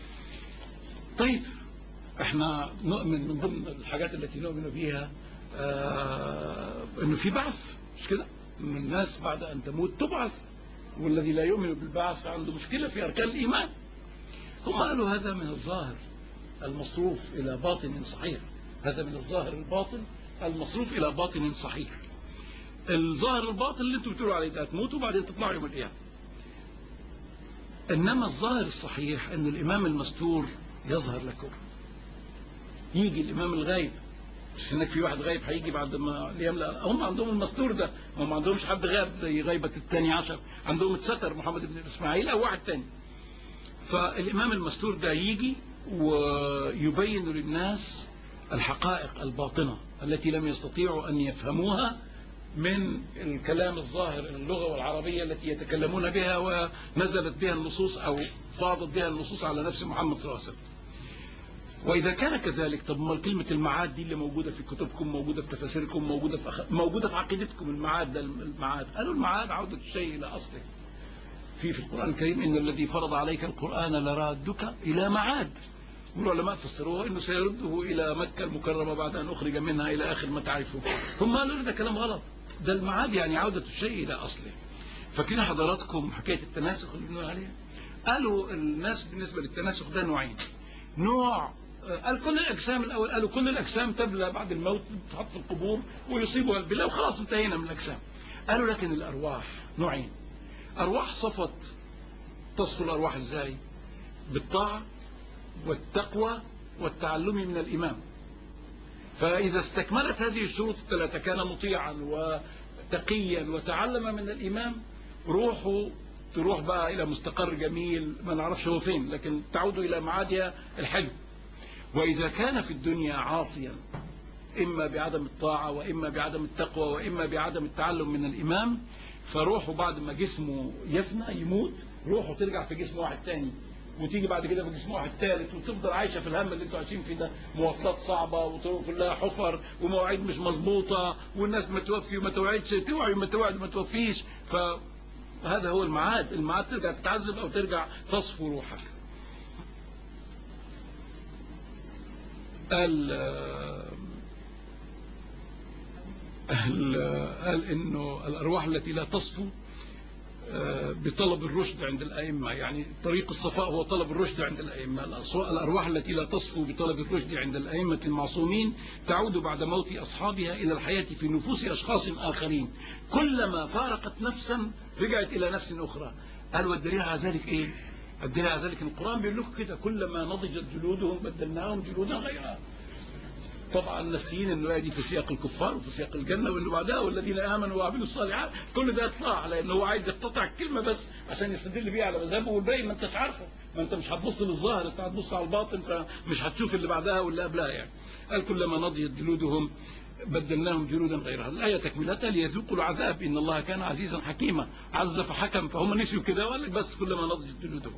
طيب احنا نؤمن من ضمن الحاجات التي نؤمن بها آه انه في بعث مش كده ان الناس بعد ان تموت تبعث والذي لا يؤمن بالبعث فعنده مشكلة في أركان الإيمان هم قالوا هذا من الظاهر المصروف إلى باطن صحيح هذا من الظاهر الباطن المصروف إلى باطن صحيح الظاهر الباطن اللي انتم بتقولوا عليه ده تموتوا وبعدين تطلعوا يوم القيامة إنما الظاهر الصحيح أن الإمام المستور يظهر لكم يجي الإمام الغايب مش هناك في واحد غايب هيجي بعد ما يملأ هم عندهم المستور ده هم ما عندهمش حد غاب زي غيبة الثاني عشر عندهم اتستر محمد بن إسماعيل أو واحد تاني فالإمام المستور ده يجي ويبين للناس الحقائق الباطنة التي لم يستطيعوا أن يفهموها من الكلام الظاهر اللغة والعربية التي يتكلمون بها ونزلت بها النصوص أو فاضت بها النصوص على نفس محمد صلى الله عليه وسلم وإذا كان كذلك طب ما كلمة المعاد دي اللي موجودة في كتبكم موجودة في تفاسيركم موجودة في أخ... موجودة في عقيدتكم المعاد ده المعاد قالوا المعاد عودة الشيء إلى أصله في في القرآن الكريم إن الذي فرض عليك القرآن لرادك إلى معاد والعلماء فسروه انه سيرده الى مكة المكرمة بعد ان اخرج منها الى اخر ما تعرفه هم قالوا ده كلام غلط ده المعاد يعني عودة الشيء الى اصله فاكرين حضراتكم حكاية التناسخ اللي بنقول عليها قالوا الناس بالنسبة للتناسخ ده نوعين نوع قال كل الأجسام الأول قالوا كل الأجسام تبلى بعد الموت تحط في القبور ويصيبها البلاء وخلاص انتهينا من الأجسام قالوا لكن الأرواح نوعين أرواح صفت تصفو الأرواح إزاي بالطاعة والتقوى والتعلم من الإمام فإذا استكملت هذه الشروط الثلاثة كان مطيعا وتقيا وتعلم من الإمام روحه تروح بقى إلى مستقر جميل ما نعرفش هو فين لكن تعود إلى معادها الحلم وإذا كان في الدنيا عاصيا إما بعدم الطاعة وإما بعدم التقوى وإما بعدم التعلم من الإمام فروحه بعد ما جسمه يفنى يموت روحه ترجع في جسم واحد تاني وتيجي بعد كده في جسم واحد ثالث وتفضل عايشة في الهم اللي انتوا عايشين فيه ده مواصلات صعبة وطرق كلها حفر ومواعيد مش مظبوطة والناس ما توفي وما توعدش توعي وما توعد وما توفيش فهذا هو المعاد المعاد ترجع تتعذب أو ترجع تصفو روحك قال قال انه الارواح التي لا تصفو بطلب الرشد عند الأئمة يعني طريق الصفاء هو طلب الرشد عند الأئمة الأرواح التي لا تصفو بطلب الرشد عند الأئمة المعصومين تعود بعد موت أصحابها إلى الحياة في نفوس أشخاص آخرين كلما فارقت نفسا رجعت إلى نفس أخرى قال والدليل على ذلك إيه الدليل على ذلك القرآن بيقول لكم كده كلما نضجت جلودهم بدلناهم جلودا غيرها طبعا ناسيين انه دي في سياق الكفار وفي سياق الجنة وانه بعدها والذين امنوا وعملوا الصالحات كل ده اطلاع لانه هو عايز يقتطع الكلمة بس عشان يستدل بيها على مذهبه والباقي ما انتش عارفه ما انت مش هتبص للظاهر انت هتبص على الباطن فمش هتشوف اللي بعدها واللي قبلها يعني قال كلما نضجت جلودهم بدلناهم جلودا غيرها الآية تكملتها ليذوقوا العذاب إن الله كان عزيزا حكيما عز فحكم فهم نسيوا كده وقال لك بس كلما نضجت جلودهم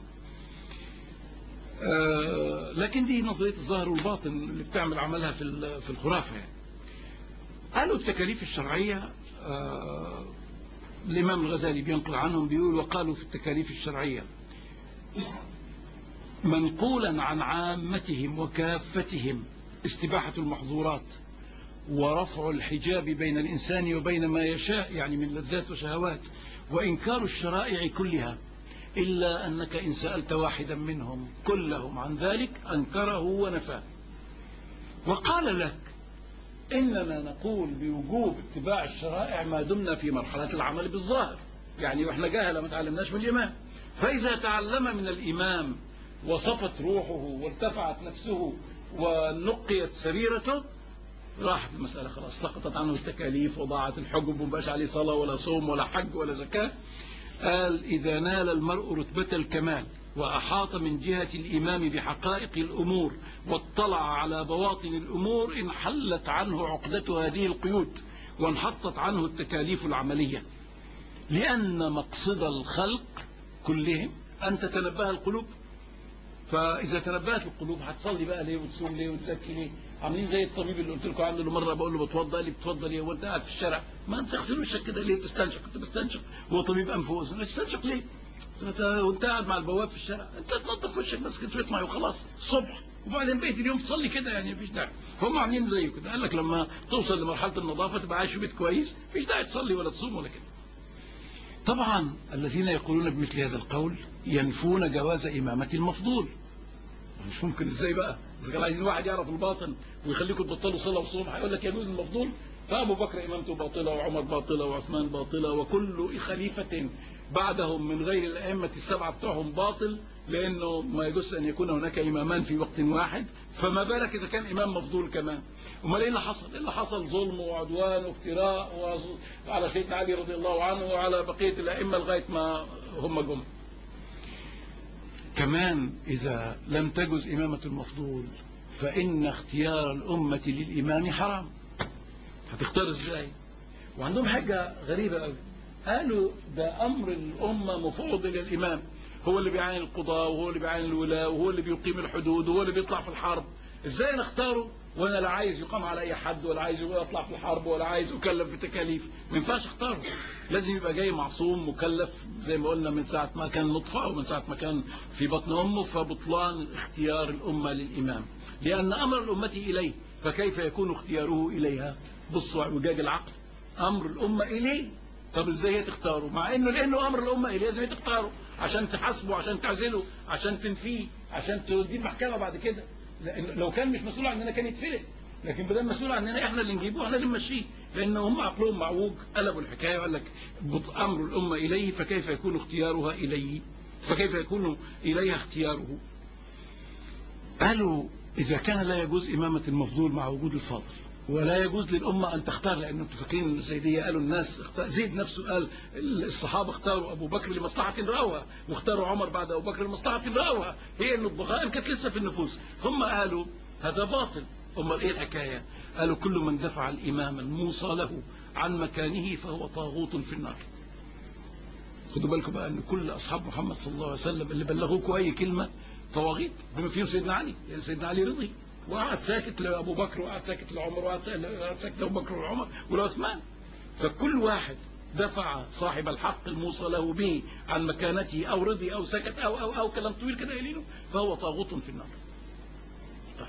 آه لكن دي نظرية الظاهر والباطن اللي بتعمل عملها في في الخرافة يعني. قالوا التكاليف الشرعية آه الإمام الغزالي بينقل عنهم بيقول وقالوا في التكاليف الشرعية منقولا عن عامتهم وكافتهم استباحة المحظورات ورفع الحجاب بين الإنسان وبين ما يشاء يعني من لذات وشهوات وإنكار الشرائع كلها إلا أنك إن سألت واحدا منهم كلهم عن ذلك أنكره ونفاه وقال لك إننا نقول بوجوب اتباع الشرائع ما دمنا في مرحلة العمل بالظاهر يعني وإحنا جاهلة ما تعلمناش من الإمام فإذا تعلم من الإمام وصفت روحه وارتفعت نفسه ونقيت سريرته راحت المسألة خلاص سقطت عنه التكاليف وضاعت الحجب ومبقاش عليه صلاة ولا صوم ولا حج ولا زكاة قال إذا نال المرء رتبة الكمال وأحاط من جهة الإمام بحقائق الأمور واطلع على بواطن الأمور انحلت عنه عقدة هذه القيود وانحطت عنه التكاليف العملية لأن مقصد الخلق كلهم أن تتنبه القلوب فإذا تنبهت القلوب هتصلي بقى ليه وتصوم ليه وتزكي ليه عاملين زي الطبيب اللي قلت لكم عنه مرة بقول له بتوضى لي بتوضى ليه وانت قاعد في الشارع ما انت تغسل وشك كده ليه بتستنشق كنت بستنشق هو طبيب انف واذن تستنشق ليه وانت قاعد مع البواب في الشارع انت تنظف وشك بس كده شويه ميه وخلاص الصبح وبعدين بقيه اليوم تصلي كده يعني مفيش داعي فهم عاملين زيه كده قال لك لما توصل لمرحله النظافه تبقى عايش في بيت كويس مفيش داعي تصلي ولا تصوم ولا كده طبعا الذين يقولون بمثل هذا القول ينفون جواز إمامة المفضول مش ممكن ازاي بقى اذا كان عايزين واحد يعرف الباطن ويخليكم تبطلوا صلاه وصوم هيقول لك يجوز المفضول فابو بكر امامته باطله وعمر باطله وعثمان باطله وكل خليفه بعدهم من غير الائمه السبعه بتوعهم باطل لانه ما يجوز ان يكون هناك امامان في وقت واحد فما بالك اذا كان امام مفضول كمان امال ايه اللي حصل؟ ايه اللي حصل ظلم وعدوان وافتراء على سيدنا علي رضي الله عنه وعلى بقيه الائمه لغايه ما هم جم. كمان إذا لم تجز إمامة المفضول فإن اختيار الأمة للإمام حرام هتختار إزاي وعندهم حاجة غريبة قوي قالوا ده أمر الأمة مفوض إلى الإمام هو اللي بيعين القضاء وهو اللي بيعين الولاة وهو اللي بيقيم الحدود وهو اللي بيطلع في الحرب إزاي نختاره وانا لا عايز يقام على اي حد ولا عايز يطلع في الحرب ولا عايز اكلف بتكاليف ما ينفعش اختاره لازم يبقى جاي معصوم مكلف زي ما قلنا من ساعه ما كان نطفه او من ساعه ما كان في بطن امه فبطلان اختيار الامه للامام لان امر الامه اليه فكيف يكون اختياره اليها بصوا وجاج العقل امر الامه اليه طب ازاي هي تختاره مع انه لانه امر الامه اليه لازم تختاره عشان تحاسبه عشان تعزله عشان تنفيه عشان توديه المحكمه بعد كده لأن لو كان مش مسؤول عننا كان يتفلت لكن بدل مسؤول عننا احنا اللي نجيبه احنا اللي نمشيه لان هم عقلهم معوج قلبوا الحكايه وقال لك امر الامه اليه فكيف يكون اختيارها اليه فكيف يكون اليها اختياره قالوا اذا كان لا يجوز امامه المفضول مع وجود الفاضل ولا يجوز للأمة أن تختار لأنه انتم فاكرين الزيدية قالوا الناس زيد نفسه قال الصحابة اختاروا أبو بكر لمصلحة رأوها واختاروا عمر بعد أبو بكر لمصلحة رأوها هي أن الضغائن كانت لسه في النفوس هم قالوا هذا باطل أمال إيه الحكاية قالوا كل من دفع الإمام الموصى له عن مكانه فهو طاغوت في النار خدوا بالكم بقى أن كل أصحاب محمد صلى الله عليه وسلم اللي بلغوكوا أي كلمة طواغيت بما فيهم سيدنا علي سيدنا علي رضي وقعد ساكت لأبو بكر وقعد ساكت لعمر وقعد ساكت لأبو بكر وعمر ولعثمان فكل واحد دفع صاحب الحق الموصى له به عن مكانته أو رضي أو سكت أو أو أو كلام طويل كده يلينه فهو طاغوت في النار طيب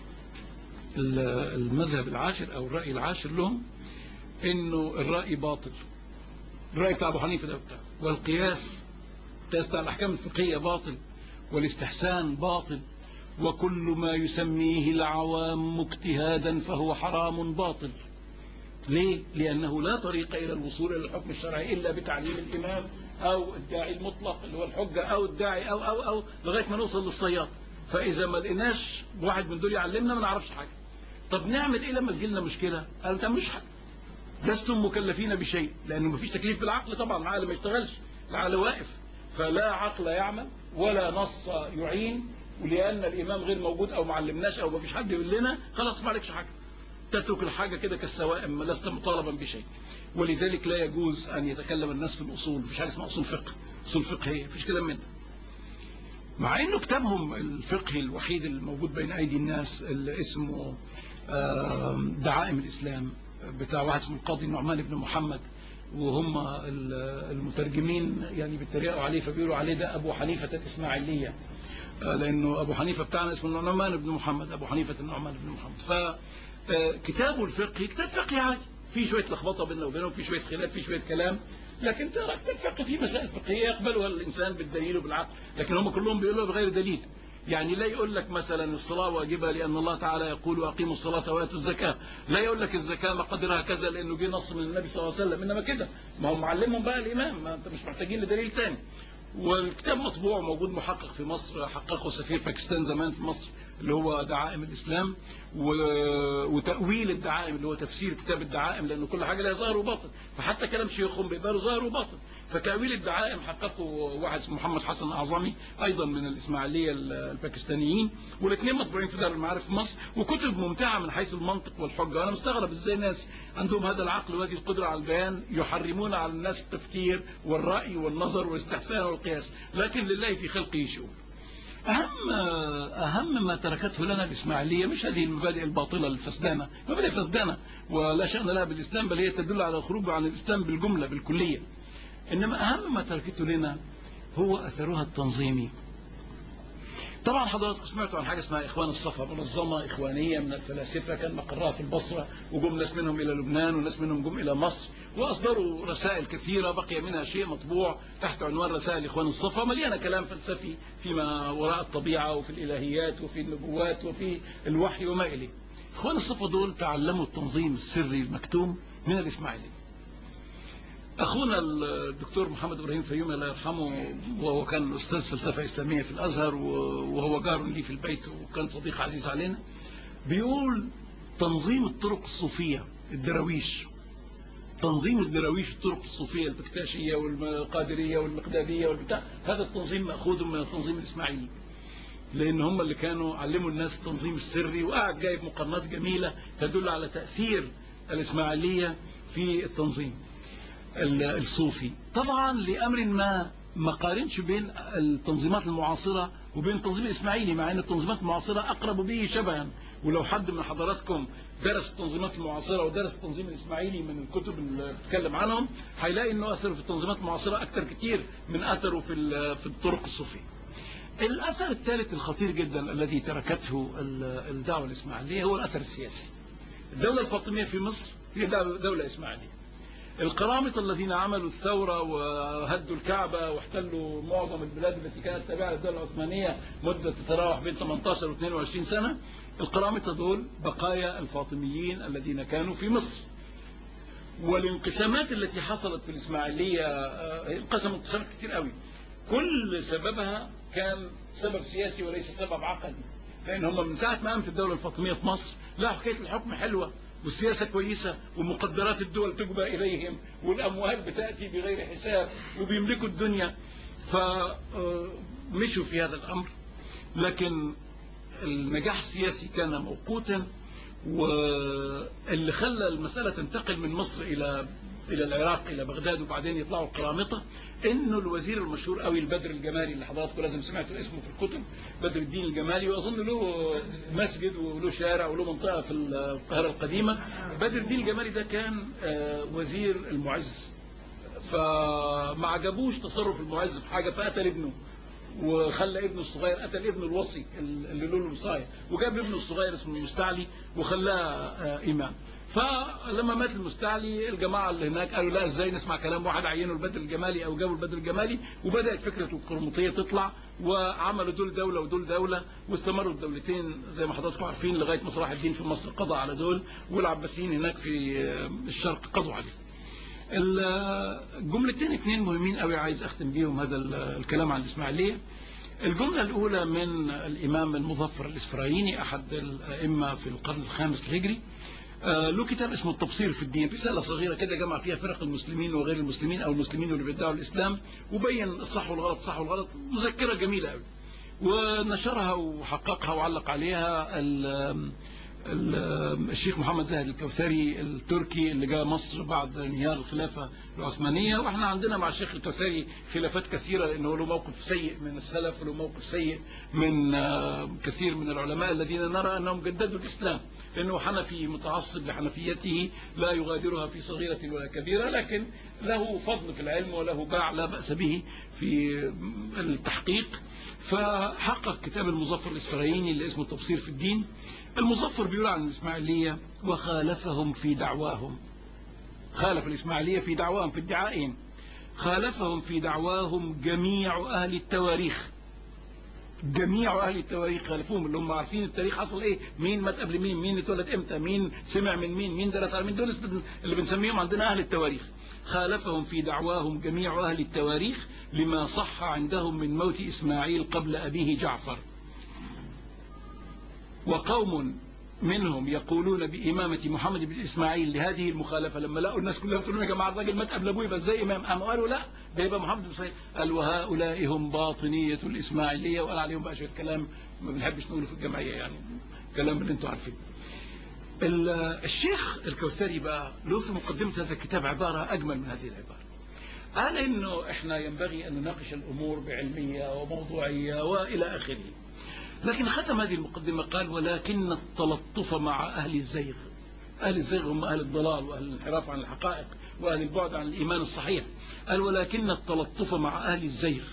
المذهب العاشر أو الرأي العاشر لهم إنه الرأي باطل الرأي بتاع أبو حنيفة ده بتاع والقياس القياس بتاع الأحكام الفقهية باطل والاستحسان باطل وكل ما يسميه العوام اجتهادا فهو حرام باطل ليه؟ لأنه لا طريق إلى الوصول إلى الحكم الشرعي إلا بتعليم الإمام أو الداعي المطلق اللي هو الحجة أو الداعي أو أو أو لغاية ما نوصل للصياد فإذا ما لقيناش واحد من دول يعلمنا ما نعرفش حاجة طب نعمل إيه لما تجي لنا مشكلة؟ قال أنت مش حاجة لستم مكلفين بشيء لأنه ما فيش تكليف بالعقل طبعا العقل ما يشتغلش العقل واقف فلا عقل يعمل ولا نص يعين ولأن الإمام غير موجود أو ما علمناش أو ما فيش حد يقول لنا خلاص ما عليكش حاجة تترك الحاجة كده كالسوائم لست مطالبا بشيء ولذلك لا يجوز أن يتكلم الناس في الأصول مفيش حاجة اسمها أصول فقه أصول فقهية مفيش كلام من ده مع أنه كتابهم الفقهي الوحيد الموجود بين أيدي الناس اللي اسمه دعائم الإسلام بتاع واحد اسمه القاضي النعمان بن محمد وهم المترجمين يعني بيتريقوا عليه فبيقولوا عليه ده أبو حنيفة الإسماعيلية لأنه أبو حنيفة بتاعنا اسمه النعمان بن محمد أبو حنيفة النعمان بن محمد فكتابه الفقهي كتاب فقهي عادي في شوية لخبطة بيننا وبينهم في شوية خلاف في شوية كلام لكن ترى كتاب فقهي في مسائل فقهية يقبلها الإنسان بالدليل وبالعقل لكن هم كلهم بيقولوا بغير دليل يعني لا يقول لك مثلا الصلاة واجبة لأن الله تعالى يقول وأقيموا الصلاة وآتوا الزكاة لا يقول لك الزكاة مقدرها كذا لأنه جه نص من النبي صلى الله عليه وسلم إنما كده ما هو معلمهم بقى الإمام ما أنت مش محتاجين لدليل تاني والكتاب مطبوع موجود محقق في مصر حققه سفير باكستان زمان في مصر اللي هو دعائم الإسلام وتأويل الدعائم اللي هو تفسير كتاب الدعائم لأنه كل حاجة لها ظاهر وباطن فحتى كلام شيوخهم بيبقى له ظاهر وباطن فتأويل الدعائم حققه واحد اسمه محمد حسن أعظمي أيضا من الإسماعيلية الباكستانيين والاثنين مطبوعين في دار المعارف في مصر وكتب ممتعة من حيث المنطق والحجة وأنا مستغرب إزاي ناس عندهم هذا العقل وهذه القدرة على البيان يحرمون على الناس التفكير والرأي والنظر والاستحسان والقياس لكن لله في خلقه شؤون أهم أهم ما تركته لنا الإسماعيلية مش هذه المبادئ الباطلة الفسدانة مبادئ فسدانة ولا شأن لها بالإسلام بل هي تدل على الخروج عن الإسلام بالجملة بالكلية إنما أهم ما تركته لنا هو أثرها التنظيمي طبعا حضراتكم سمعتوا عن حاجة اسمها إخوان الصفا منظمة إخوانية من الفلاسفة كان مقرها في البصرة وجم ناس منهم إلى لبنان وناس منهم جم إلى مصر وأصدروا رسائل كثيرة بقي منها شيء مطبوع تحت عنوان رسائل إخوان الصفا مليانة كلام فلسفي فيما وراء الطبيعة وفي الإلهيات وفي النبوات وفي الوحي وما إليه إخوان الصفا دول تعلموا التنظيم السري المكتوم من الإسماعيلي أخونا الدكتور محمد إبراهيم فيومي الله يرحمه وهو كان أستاذ فلسفة إسلامية في الأزهر وهو جار لي في البيت وكان صديق عزيز علينا بيقول تنظيم الطرق الصوفية الدراويش تنظيم الدراويش الطرق الصوفية البكتاشية والقادرية والمقدادية والبتاع هذا التنظيم مأخوذ من التنظيم الإسماعيلي لأن هم اللي كانوا علموا الناس التنظيم السري وقاعد جايب مقارنات جميلة تدل على تأثير الإسماعيلية في التنظيم الصوفي طبعا لأمر ما ما قارنش بين التنظيمات المعاصرة وبين التنظيم الإسماعيلي مع أن التنظيمات المعاصرة أقرب به شبها ولو حد من حضراتكم درس التنظيمات المعاصرة ودرس التنظيم الإسماعيلي من الكتب اللي بتتكلم عنهم هيلاقي أنه أثره في التنظيمات المعاصرة أكثر كتير من أثره في في الطرق الصوفية الأثر الثالث الخطير جدا الذي تركته الدعوة الإسماعيلية هو الأثر السياسي الدولة الفاطمية في مصر هي دولة إسماعيلية القرامطة الذين عملوا الثورة وهدوا الكعبة واحتلوا معظم البلاد التي كانت تابعة للدولة العثمانية مدة تتراوح بين 18 و 22 سنة القرامطة دول بقايا الفاطميين الذين كانوا في مصر والانقسامات التي حصلت في الإسماعيلية انقسموا انقسامات كتير قوي كل سببها كان سبب سياسي وليس سبب عقدي لأن هم من ساعة ما قامت الدولة الفاطمية في مصر لا حكاية الحكم حلوة والسياسة كويسة ومقدرات الدول تجبى إليهم والأموال بتأتي بغير حساب وبيملكوا الدنيا فمشوا في هذا الأمر لكن النجاح السياسي كان موقوتا واللي خلى المسألة تنتقل من مصر إلى إلى العراق إلى بغداد وبعدين يطلعوا القرامطة إنه الوزير المشهور قوي البدر الجمالي اللي حضراتكم لازم سمعتوا اسمه في الكتب بدر الدين الجمالي وأظن له مسجد وله شارع وله منطقة في القاهرة القديمة بدر الدين الجمالي ده كان وزير المعز فما عجبوش تصرف المعز في حاجة فقتل ابنه وخلى ابنه الصغير قتل ابنه الوصي اللي له الوصاية وجاب ابنه الصغير اسمه المستعلي وخلاه إمام فلما مات المستعلي الجماعة اللي هناك قالوا لا ازاي نسمع كلام واحد عينه البدر الجمالي او جابوا البدر الجمالي وبدأت فكرة القرمطية تطلع وعملوا دول دولة ودول دولة واستمروا الدولتين زي ما حضراتكم عارفين لغاية ما صلاح الدين في مصر قضى على دول والعباسيين هناك في الشرق قضوا عليه الجملتين اثنين مهمين قوي عايز اختم بيهم هذا الكلام عن الاسماعيلية الجملة الأولى من الإمام المظفر الإسفرايني أحد الأئمة في القرن الخامس الهجري له كتاب اسمه التبصير في الدين رسالة صغيرة كده جمع فيها فرق المسلمين وغير المسلمين أو المسلمين اللي بيدعوا الإسلام وبين الصح والغلط الصح والغلط مذكرة جميلة قوي ونشرها وحققها وعلق عليها الشيخ محمد زاهد الكوثري التركي اللي جاء مصر بعد انهيار الخلافة العثمانية واحنا عندنا مع الشيخ الكوثري خلافات كثيرة لانه له موقف سيء من السلف وله موقف سيء من كثير من العلماء الذين نرى انهم جددوا الاسلام لانه حنفي متعصب لحنفيته لا يغادرها في صغيرة ولا كبيرة لكن له فضل في العلم وله باع لا بأس به في التحقيق فحقق كتاب المظفر الإسفرايني اللي اسمه التبصير في الدين المظفر بيقول عن الإسماعيلية وخالفهم في دعواهم خالف الإسماعيلية في دعواهم في ادعائهم خالفهم في دعواهم جميع أهل التواريخ جميع أهل التواريخ خالفوهم اللي هم عارفين التاريخ حصل إيه مين مات قبل مين مين اتولد إمتى مين سمع من مين مين درس على مين دول اللي بنسميهم عندنا أهل التواريخ خالفهم في دعواهم جميع أهل التواريخ لما صح عندهم من موت إسماعيل قبل أبيه جعفر وقوم منهم يقولون بإمامة محمد بن إسماعيل لهذه المخالفة لما لقوا الناس كلها بتقول يا جماعة الراجل مات قبل أبوه يبقى إزاي إمام قاموا قالوا لا ده يبقى محمد بن إسماعيل قال وهؤلاء هم باطنية الإسماعيلية وقال عليهم بقى شوية كلام ما بنحبش نقوله في الجمعية يعني كلام اللي أنتم عارفين الشيخ الكوثري بقى له في مقدمة هذا الكتاب عبارة أجمل من هذه العبارة قال إنه إحنا ينبغي أن نناقش الأمور بعلمية وموضوعية وإلى آخره لكن ختم هذه المقدمة قال ولكن التلطف مع أهل الزيغ أهل الزيغ هم أهل الضلال وأهل الانحراف عن الحقائق وأهل البعد عن الإيمان الصحيح قال ولكن التلطف مع أهل الزيغ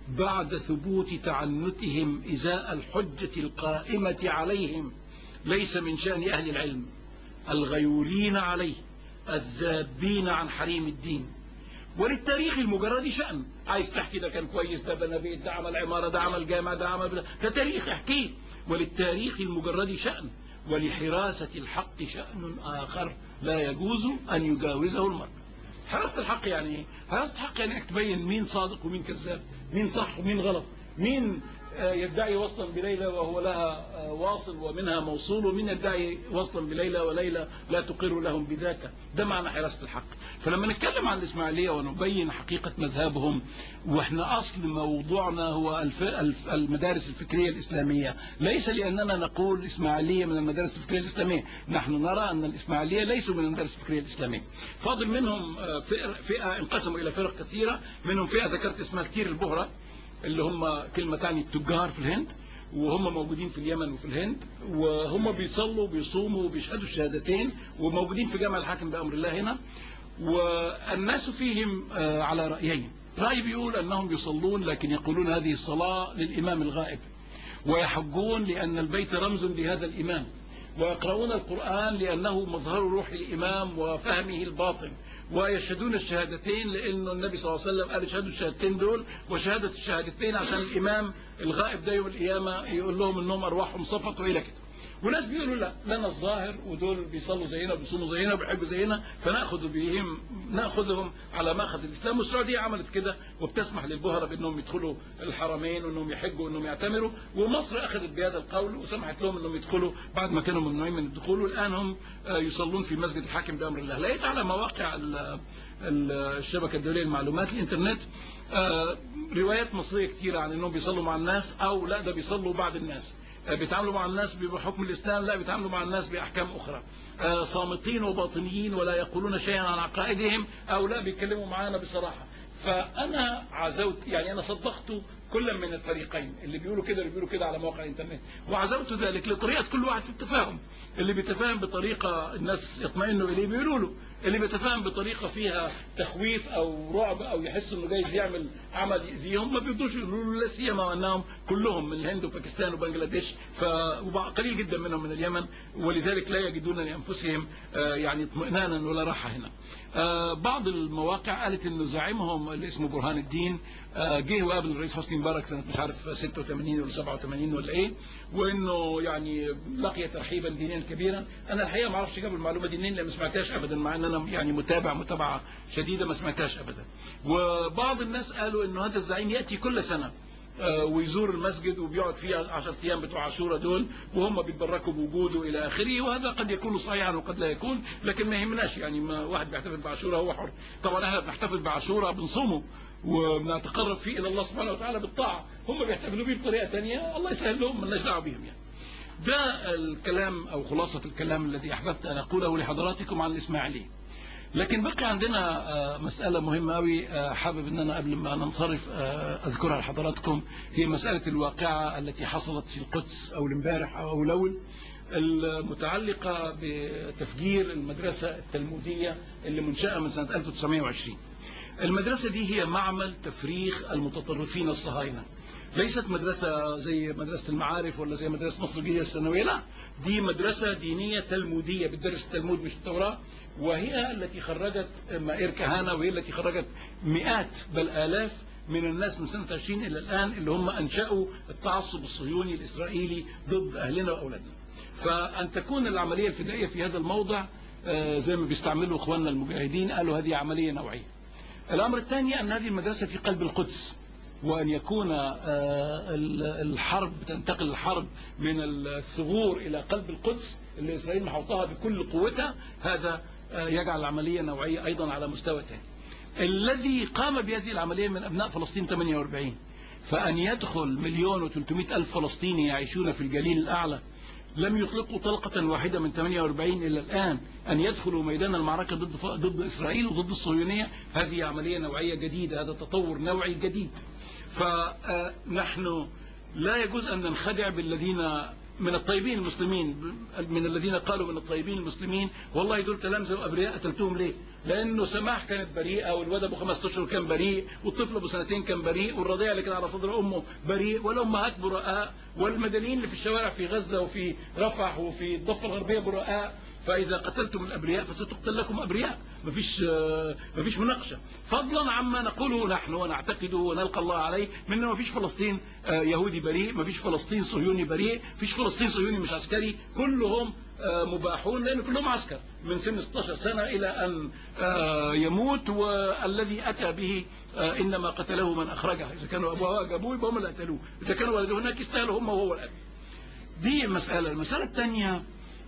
بعد ثبوت تعنتهم إزاء الحجة القائمة عليهم ليس من شأن أهل العلم الغيورين عليه الذابين عن حريم الدين وللتاريخ المجرد شأن عايز تحكي ده كان كويس ده بنى بيت ده عمل عمارة ده عمل جامع ده عمل ده تاريخ احكيه وللتاريخ المجرد شأن ولحراسة الحق شأن آخر لا يجوز أن يجاوزه المرء حراسة الحق يعني ايه؟ حراسة الحق يعني انك تبين مين صادق ومين كذاب مين صح ومين غلط مين يدعي وصلا بليلى وهو لها واصل ومنها موصول ومن يدعي وصلا بليلى وليلى لا تقر لهم بذاك ده معنى حراسة الحق فلما نتكلم عن الإسماعيلية ونبين حقيقة مذهبهم واحنا أصل موضوعنا هو الف... الف... المدارس الفكرية الإسلامية ليس لأننا نقول الإسماعيلية من المدارس الفكرية الإسلامية نحن نرى أن الإسماعيلية ليسوا من المدارس الفكرية الإسلامية فاضل منهم فئة, فئة انقسموا إلى فرق كثيرة منهم فئة ذكرت اسمها كتير البهرة اللي هم كلمة تعني التجار في الهند وهم موجودين في اليمن وفي الهند وهم بيصلوا وبيصوموا وبيشهدوا الشهادتين وموجودين في جامع الحاكم بأمر الله هنا والناس فيهم على رأيين رأي بيقول أنهم يصلون لكن يقولون هذه الصلاة للإمام الغائب ويحجون لأن البيت رمز لهذا الإمام ويقرؤون القرآن لأنه مظهر روح الإمام وفهمه الباطن ويشهدون الشهادتين لأنه النبي صلى الله عليه وسلم قال اشهدوا الشهادتين دول وشهادة الشهادتين عشان الإمام الغائب ده يوم القيامة يقول لهم أنهم أرواحهم صفت وإلى كده وناس بيقولوا لا لنا الظاهر ودول بيصلوا زينا وبيصوموا زينا وبيحجوا زينا فناخذ بهم ناخذهم على ماخذ الاسلام والسعوديه عملت كده وبتسمح للبهره بانهم يدخلوا الحرمين وانهم يحجوا وانهم يعتمروا ومصر اخذت بهذا القول وسمحت لهم انهم يدخلوا بعد ما كانوا ممنوعين من الدخول والان هم يصلون في مسجد الحاكم بامر الله لقيت على مواقع الشبكه الدوليه للمعلومات الانترنت روايات مصريه كثيره عن انهم بيصلوا مع الناس او لا ده بيصلوا بعد الناس بيتعاملوا مع الناس بحكم الإسلام لا بيتعاملوا مع الناس بأحكام أخرى صامتين وباطنيين ولا يقولون شيئا عن عقائدهم أو لا بيتكلموا معانا بصراحة فأنا عزوت يعني أنا صدقت كل من الفريقين اللي بيقولوا كده اللي بيقولوا كده على مواقع الانترنت وعزوت ذلك لطريقة كل واحد في التفاهم اللي بيتفاهم بطريقة الناس يطمئنوا إليه بيقولوا له اللي بيتفاهم بطريقة فيها تخويف أو رعب أو يحس إنه جايز يعمل عمل يأذيهم ما بيرضوش يقولوا له لا سيما وأنهم كلهم من الهند وباكستان وبنجلاديش فقليل جدا منهم من اليمن ولذلك لا يجدون لأنفسهم يعني اطمئنانا ولا راحة هنا بعض المواقع قالت إنه زعيمهم اللي اسمه برهان الدين جه وقابل الرئيس حسني مبارك سنة مش عارف 86 ولا 87 ولا إيه وإنه يعني لقي ترحيبا دينيا كبيرا أنا الحقيقة ما اعرفش جاب المعلومة دي منين لأن ما سمعتهاش أبدا مع إن أنا يعني متابع متابعة شديدة ما سمعتهاش أبدا وبعض الناس قالوا إنه هذا الزعيم يأتي كل سنة ويزور المسجد وبيقعد فيه 10 ايام بتوع عاشوراء دول وهم بيتبركوا بوجوده الى اخره وهذا قد يكون صحيحا وقد لا يكون لكن ما يهمناش يعني ما واحد بيحتفل بعاشوراء هو حر طبعا احنا بنحتفل بعاشوراء بنصومه وبنتقرب فيه الى الله سبحانه وتعالى بالطاعه هم بيحتفلوا بيه بطريقه ثانيه الله يسهل لهم مالناش دعوه بيهم يعني ده الكلام او خلاصه الكلام الذي احببت ان اقوله لحضراتكم عن الاسماعيليه لكن بقي عندنا مسألة مهمة أوي حابب أن أنا قبل ما ننصرف أذكرها لحضراتكم هي مسألة الواقعة التي حصلت في القدس أو الامبارح أو أولول المتعلقة بتفجير المدرسة التلمودية اللي منشأة من سنة 1920 المدرسة دي هي معمل تفريخ المتطرفين الصهاينة ليست مدرسة زي مدرسة المعارف ولا زي مدرسة مصر الجديدة الثانوية لا دي مدرسة دينية تلمودية بتدرس التلمود مش التوراة وهي التي خرجت مائر كهانة وهي التي خرجت مئات بل آلاف من الناس من سنة 20 إلى الآن اللي هم أنشأوا التعصب الصهيوني الإسرائيلي ضد أهلنا وأولادنا فأن تكون العملية الفدائية في هذا الموضع زي ما بيستعملوا إخواننا المجاهدين قالوا هذه عملية نوعية الأمر الثاني أن هذه المدرسة في قلب القدس وأن يكون الحرب تنتقل الحرب من الثغور إلى قلب القدس اللي إسرائيل محوطها بكل قوتها هذا يجعل العملية نوعية أيضا على مستوى ثاني الذي قام بهذه العملية من أبناء فلسطين 48 فأن يدخل مليون وثلاثمائة ألف فلسطيني يعيشون في الجليل الأعلى لم يطلقوا طلقة واحدة من 48 إلى الآن أن يدخلوا ميدان المعركة ضد ضد إسرائيل وضد الصهيونية هذه عملية نوعية جديدة هذا تطور نوعي جديد فنحن لا يجوز أن ننخدع بالذين من الطيبين المسلمين من الذين قالوا من الطيبين المسلمين والله دول تلامذة وأبرياء قتلتهم ليه لأنه سماح كانت بريئة والولد أبو خمسة أشهر كان بريء والطفل أبو سنتين كان بريء والرضيع اللي كان على صدر أمه بريء والأمهات براء والمدنيين اللي في الشوارع في غزة وفي رفح وفي الضفة الغربية براء فإذا قتلتم الأبرياء فستقتل لكم أبرياء مفيش مفيش مناقشة فضلا عما نقوله نحن ونعتقده ونلقى الله عليه من ما فيش فلسطين يهودي بريء ما فيش فلسطين صهيوني بريء فيش فلسطين صهيوني مش عسكري كلهم مباحون لأن كلهم عسكر من سن 16 سنة إلى أن يموت والذي أتى به إنما قتله من أخرجه إذا كانوا أبوه جابوه يبقى هم اللي قتلوه إذا كانوا ولده هناك يستاهلوا هم وهو الأب دي مسألة المسألة الثانية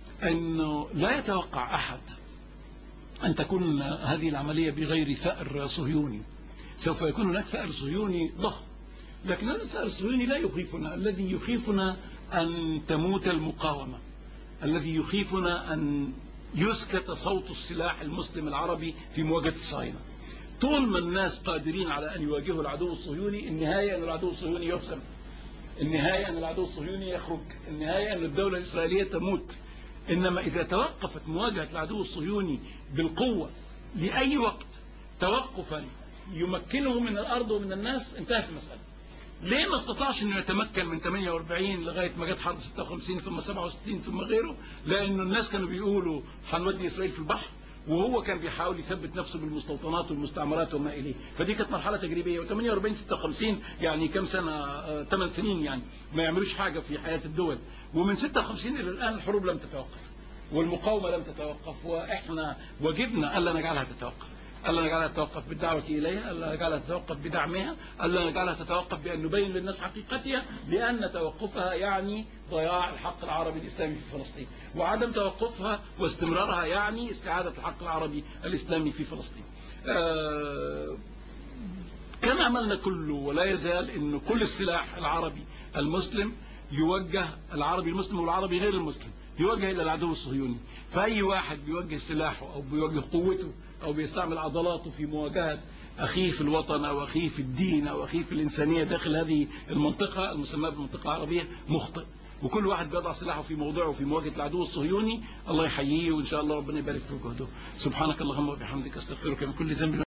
أنه لا يتوقع أحد أن تكون هذه العملية بغير ثأر صهيوني سوف يكون هناك ثأر صهيوني ضخم لكن هذا الثأر الصهيوني لا يخيفنا الذي يخيفنا أن تموت المقاومة الذي يخيفنا أن يسكت صوت السلاح المسلم العربي في مواجهة الصهاينة طول ما الناس قادرين على أن يواجهوا العدو الصهيوني النهاية أن العدو الصهيوني يهزم النهاية أن العدو الصهيوني يخرج النهاية أن الدولة الإسرائيلية تموت إنما إذا توقفت مواجهة العدو الصهيوني بالقوة لأي وقت توقفا يمكنه من الأرض ومن الناس انتهت المسألة ليه ما استطاعش انه يتمكن من 48 لغايه ما جت حرب 56 ثم 67 ثم غيره لانه الناس كانوا بيقولوا هنودي اسرائيل في البحر وهو كان بيحاول يثبت نفسه بالمستوطنات والمستعمرات وما اليه فدي كانت مرحله تجريبيه و48 56 يعني كم سنه 8 سنين يعني ما يعملوش حاجه في حياه الدول ومن 56 الى الان الحروب لم تتوقف والمقاومه لم تتوقف واحنا واجبنا الا نجعلها تتوقف ألا نجعلها تتوقف بالدعوة إليها ألا نجعلها تتوقف بدعمها ألا نجعلها تتوقف بأن نبين للناس حقيقتها لأن توقفها يعني ضياع الحق العربي الإسلامي في فلسطين وعدم توقفها واستمرارها يعني استعادة الحق العربي الإسلامي في فلسطين آه كان عملنا كله ولا يزال أن كل السلاح العربي المسلم يوجه العربي المسلم والعربي غير المسلم يوجه إلى العدو الصهيوني فأي واحد بيوجه سلاحه أو بيوجه قوته أو بيستعمل عضلاته في مواجهة أخيه في الوطن أو أخيه في الدين أو أخيه في الإنسانية داخل هذه المنطقة المسماة بالمنطقة العربية مخطئ وكل واحد بيضع سلاحه في موضعه في مواجهة العدو الصهيوني الله يحييه وإن شاء الله ربنا يبارك في جهده سبحانك اللهم وبحمدك استغفرك من كل ذنب